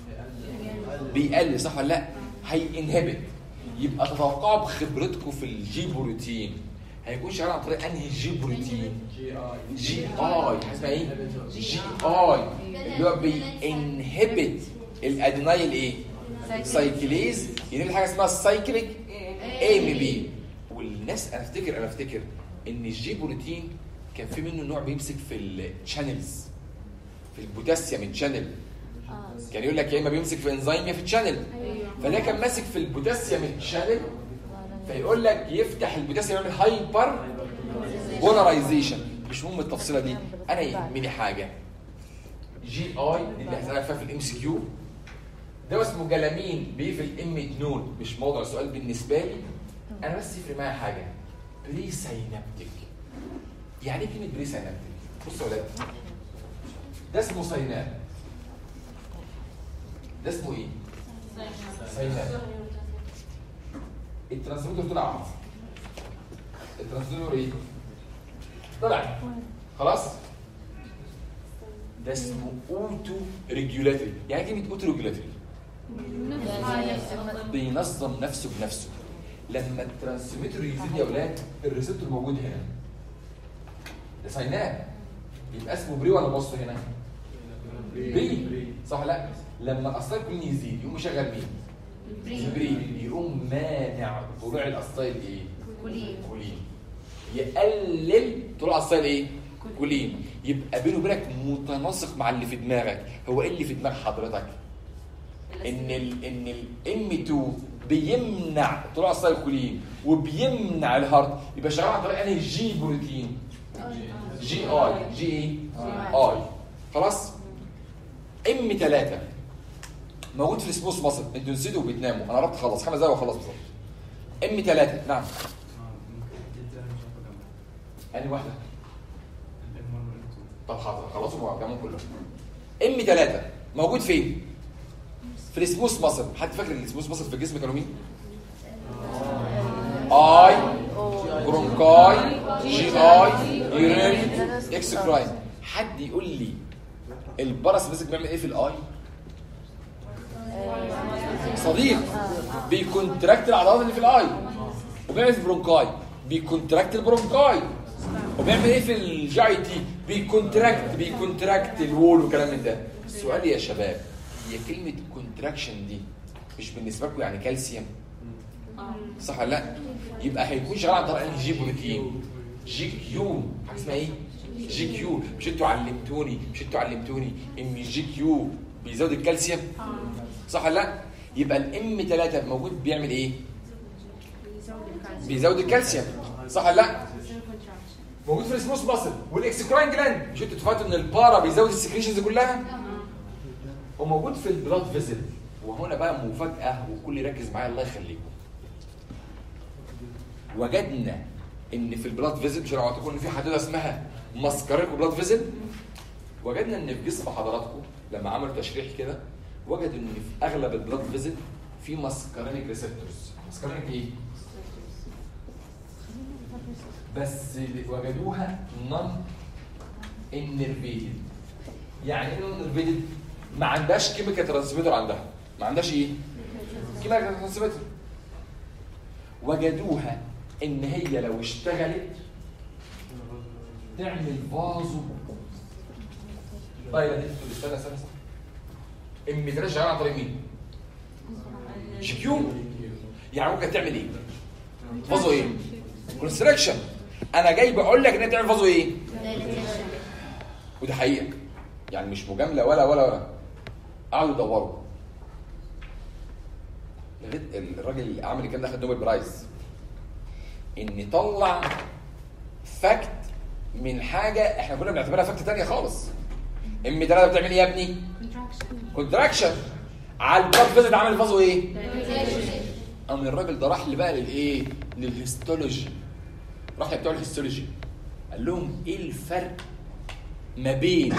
بيقلل صح ولا لا؟ هينهبت يبقى تتوقعوا بخبرتكم في الجي بروتين هيكون شغال عن طريق انهي جي بروتين؟ جي اي اسمها ايه؟ جي اي اللي هو بينهبت الادينايل ايه؟ سايكليز ينهبت حاجه اسمها السايكليك اي ام بي والناس انا افتكر انا افتكر ان الجي بروتين كان في منه نوع بيمسك في الشانلز في البوتاسيوم الشانل كان يقول لك يا اما بيمسك في انزيم يا في الشانل فده كان ماسك في البوتاسيوم الشانل فيقول لك يفتح البوتاسيوم يعمل هايبر بولاريزيشن مش مهم التفصيله دي انا يهمني حاجه جي اي اللي هسالك فيها في الام سي كيو ده اسمه جلامين بيقفل ام جنون مش موضوع سؤال بالنسبه لي انا بس يفرق معايا حاجه بري ساينابتيك يعني ايه كلمه بري ساينابتيك بصوا يا ولاد ده اسمه سايناب ده اسمه ايه؟ سايناب الترانسميتر طلع الترانسميتر ايه؟ طلع خلاص؟ ده اسمه اوتو ريجولاتري يعني كلمه اوتو ريجولاتري بينظم نفسه بنفسه لما الترانسميتر يزيد يا اولاد الريسبتور موجود هنا ده سايناب يبقى اسمه بري ولا بص هنا؟ بري صح ولا لا لما الاسيتايل كولين يزيد يقوم مشغل مين البرين يقوم مانع طلوع الاسيتايل ايه كولين كولين يقلل طلوع الاسيتايل ايه كولين يبقى بينه وبينك متناسق مع اللي في دماغك هو ايه اللي في دماغ حضرتك ان ال ان الام 2 بيمنع طلوع السيل كولين وبيمنع الهارت يبقى شغال عن طريق انهي جي بروتين جي اي جي ايه اي خلاص ام 3 موجود في السموث مصر انتوا نسيتوا وبتناموا انا قربت اخلص خمس دقايق واخلص بالظبط ام 3 نعم انهي واحده طب حاضر خلصوا جمعوا كلهم ام 3 موجود فين في السموث مصر حد فاكر السموث مصر في الجسم كانوا مين اي برونكاي جي اي يورين اكسكراين حد يقول لي الباراسمسك بيعمل ايه في الاي صديق بيكونتراكت العضلات اللي في الاي وبيعمل إيه في البرونكاي بيكونتراكت البرونكاي وبيعمل ايه في الجي اي تي بيكونتراكت بيكونتراكت الوول وكلام من ده السؤال يا شباب هي كلمه كونتراكشن دي مش بالنسبه لكم يعني كالسيوم صح ولا لا يبقى هيكون شغال عن طريق الجي بروتين جي كيو حاجه اسمها ايه جي كيو مش انتوا علمتوني مش انتوا علمتوني ان الجي كيو بيزود الكالسيوم صح ولا لا يبقى الام 3 موجود بيعمل ايه بيزود الكالسيوم صح ولا لا موجود في السموث ماسل والاكسكراين جلاند مش انتوا اتفقتوا ان البارا بيزود السكريشنز كلها وموجود في البلاد فيزل وهنا بقى مفاجاه والكل يركز معايا الله يخليكم وجدنا ان في البلاد فيزل مش انا قلت لكم ان في حدوده اسمها مسكريكو بلاد فيزل وجدنا ان في جسم حضراتكم لما عملوا تشريح كده وجدوا ان في اغلب البلاد فيزل في ماسكارينيك ريسبتورز ماسكارينيك ايه بس وجدوها نون انرفيتد يعني ايه نون انرفيتد ما عندهاش كيميكال ترانسميتر عندها ما عندهاش ايه كيميكال ترانسميتر وجدوها ان هي لو اشتغلت تعمل فازو طيب دي استنى استنى استنى ام 3 شغال عن طريق مين؟ جي كيو يعني ممكن تعمل ايه؟ فازو ايه؟ كونستراكشن انا جاي بقول لك ان انت تعمل فازو ايه؟ وده حقيقه يعني مش مجامله ولا ولا ولا قعدوا يدوروا لغايه الراجل اللي عمل الكلام ده خد نوبل برايز ان طلع فاكت من حاجه احنا كنا بنعتبرها فاكت تانية خالص ام 3 بتعمل ايه يا ابني؟ كونتراكشن على البلاد فيزيت عمل فازو ايه؟ قام الراجل ده راح لي بقى للايه؟ للهيستولوجي راح لبتوع الهيستولوجي قال لهم ايه الفرق ما بين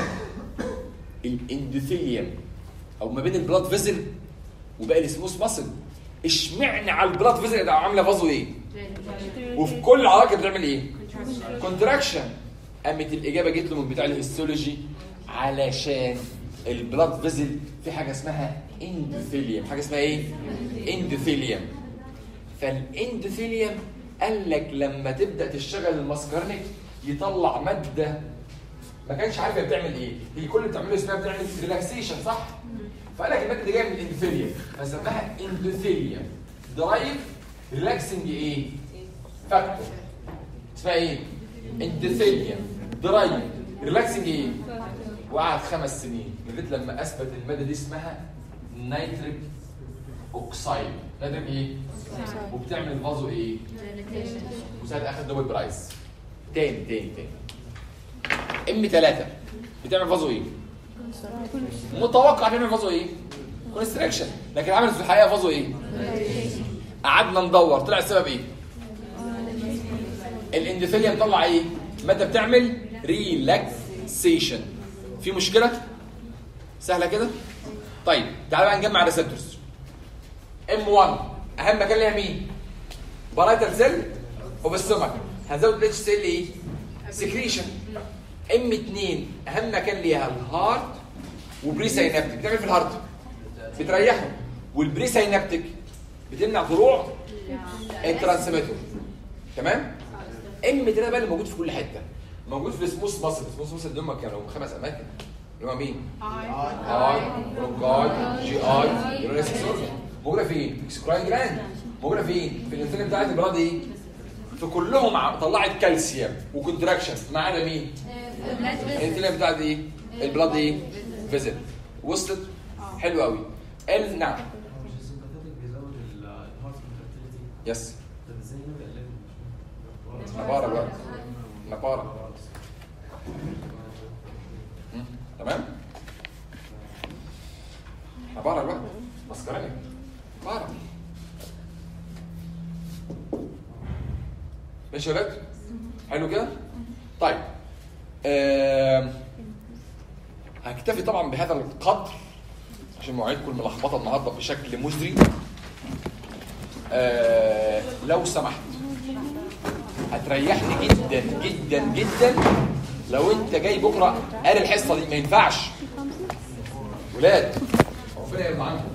الاندوثيليوم او ما بين البلاد فيزل وباقي السموث ماسل اشمعنى على البلاد فيزل ده عامله فازو ايه؟ وفي كل العلاقه بتعمل ايه؟ كونتراكشن قامت الاجابه جت له من بتاع الهيستولوجي علشان البلاد فيزل في حاجه اسمها اندوثيليوم حاجه اسمها ايه؟ اندوثيليوم فالاندوثيليوم قال لك لما تبدا تشتغل الماسكارنيك يطلع ماده ما كانش عارف هي بتعمل ايه هي كل اللي بتعمله اسمها بتعمل ريلاكسيشن صح فقال لك الماده دي جايه من الاندوثيليوم فسماها اندوثيليوم درايف ريلاكسنج ايه فاكتور اسمها ايه اندوثيليوم درايف ريلاكسنج ايه وقعد خمس سنين لغايه لما اثبت الماده دي اسمها نيتريك اوكسايد نيتريك ايه وبتعمل فازو ايه وساعتها اخد نوبل برايز تاني تاني تاني ام 3 بتعمل فازو ايه متوقع تعمل فازو ايه كونستراكشن لكن عملت في الحقيقه فازو ايه قعدنا ندور طلع السبب ايه الاندوثيليوم طلع ايه ماده بتعمل ريلاكسيشن في مشكله سهله كده طيب تعالى بقى نجمع الريسبتورز ام 1 اهم مكان ليها مين بارايتال سيل وبالسمك هنزود الاتش سيل ايه سكريشن ام 2 اهم مكان ليها الهارت وبري ساينابتيك بتعمل في الهارت بتريحه والبري ساينابتيك بتمنع طلوع الترانسميتر تمام ام 3 بقى اللي موجود في كل حته موجود في السموث ماسل السموث ماسل دول كانوا خمس اماكن اللي هو مين؟ اي اي برونكاي جي اي يورينري اورجن موجوده فين؟ في اكسكراين جلاند موجوده فين؟ في الانسولين بتاعت البلاد ايه؟ في كلهم ع- طلعت كالسيوم وكونتراكشن ما عدا مين؟ الانسولين بتاعت ايه؟ البلاد ايه؟ فيزل وصلت؟ حلو قوي ال نعم مش السمباثيك بيزود الهارت كونتراكتيليتي يس طب ازاي نبدا الليفل نبارة الوقت نبارة مم. تمام نبارة الوقت مسكراني نبارة ماشي يا ولاد حلو كده طيب آم، هكتفي طبعا بهذا القدر عشان مواعيدكم ملخبطه النهارده بشكل مزري آه لو سمحت هتريحني جدا جدا جدا لو انت جاي بكره قاري الحصه دي ما ينفعش ولاد ربنا يرضى عنكم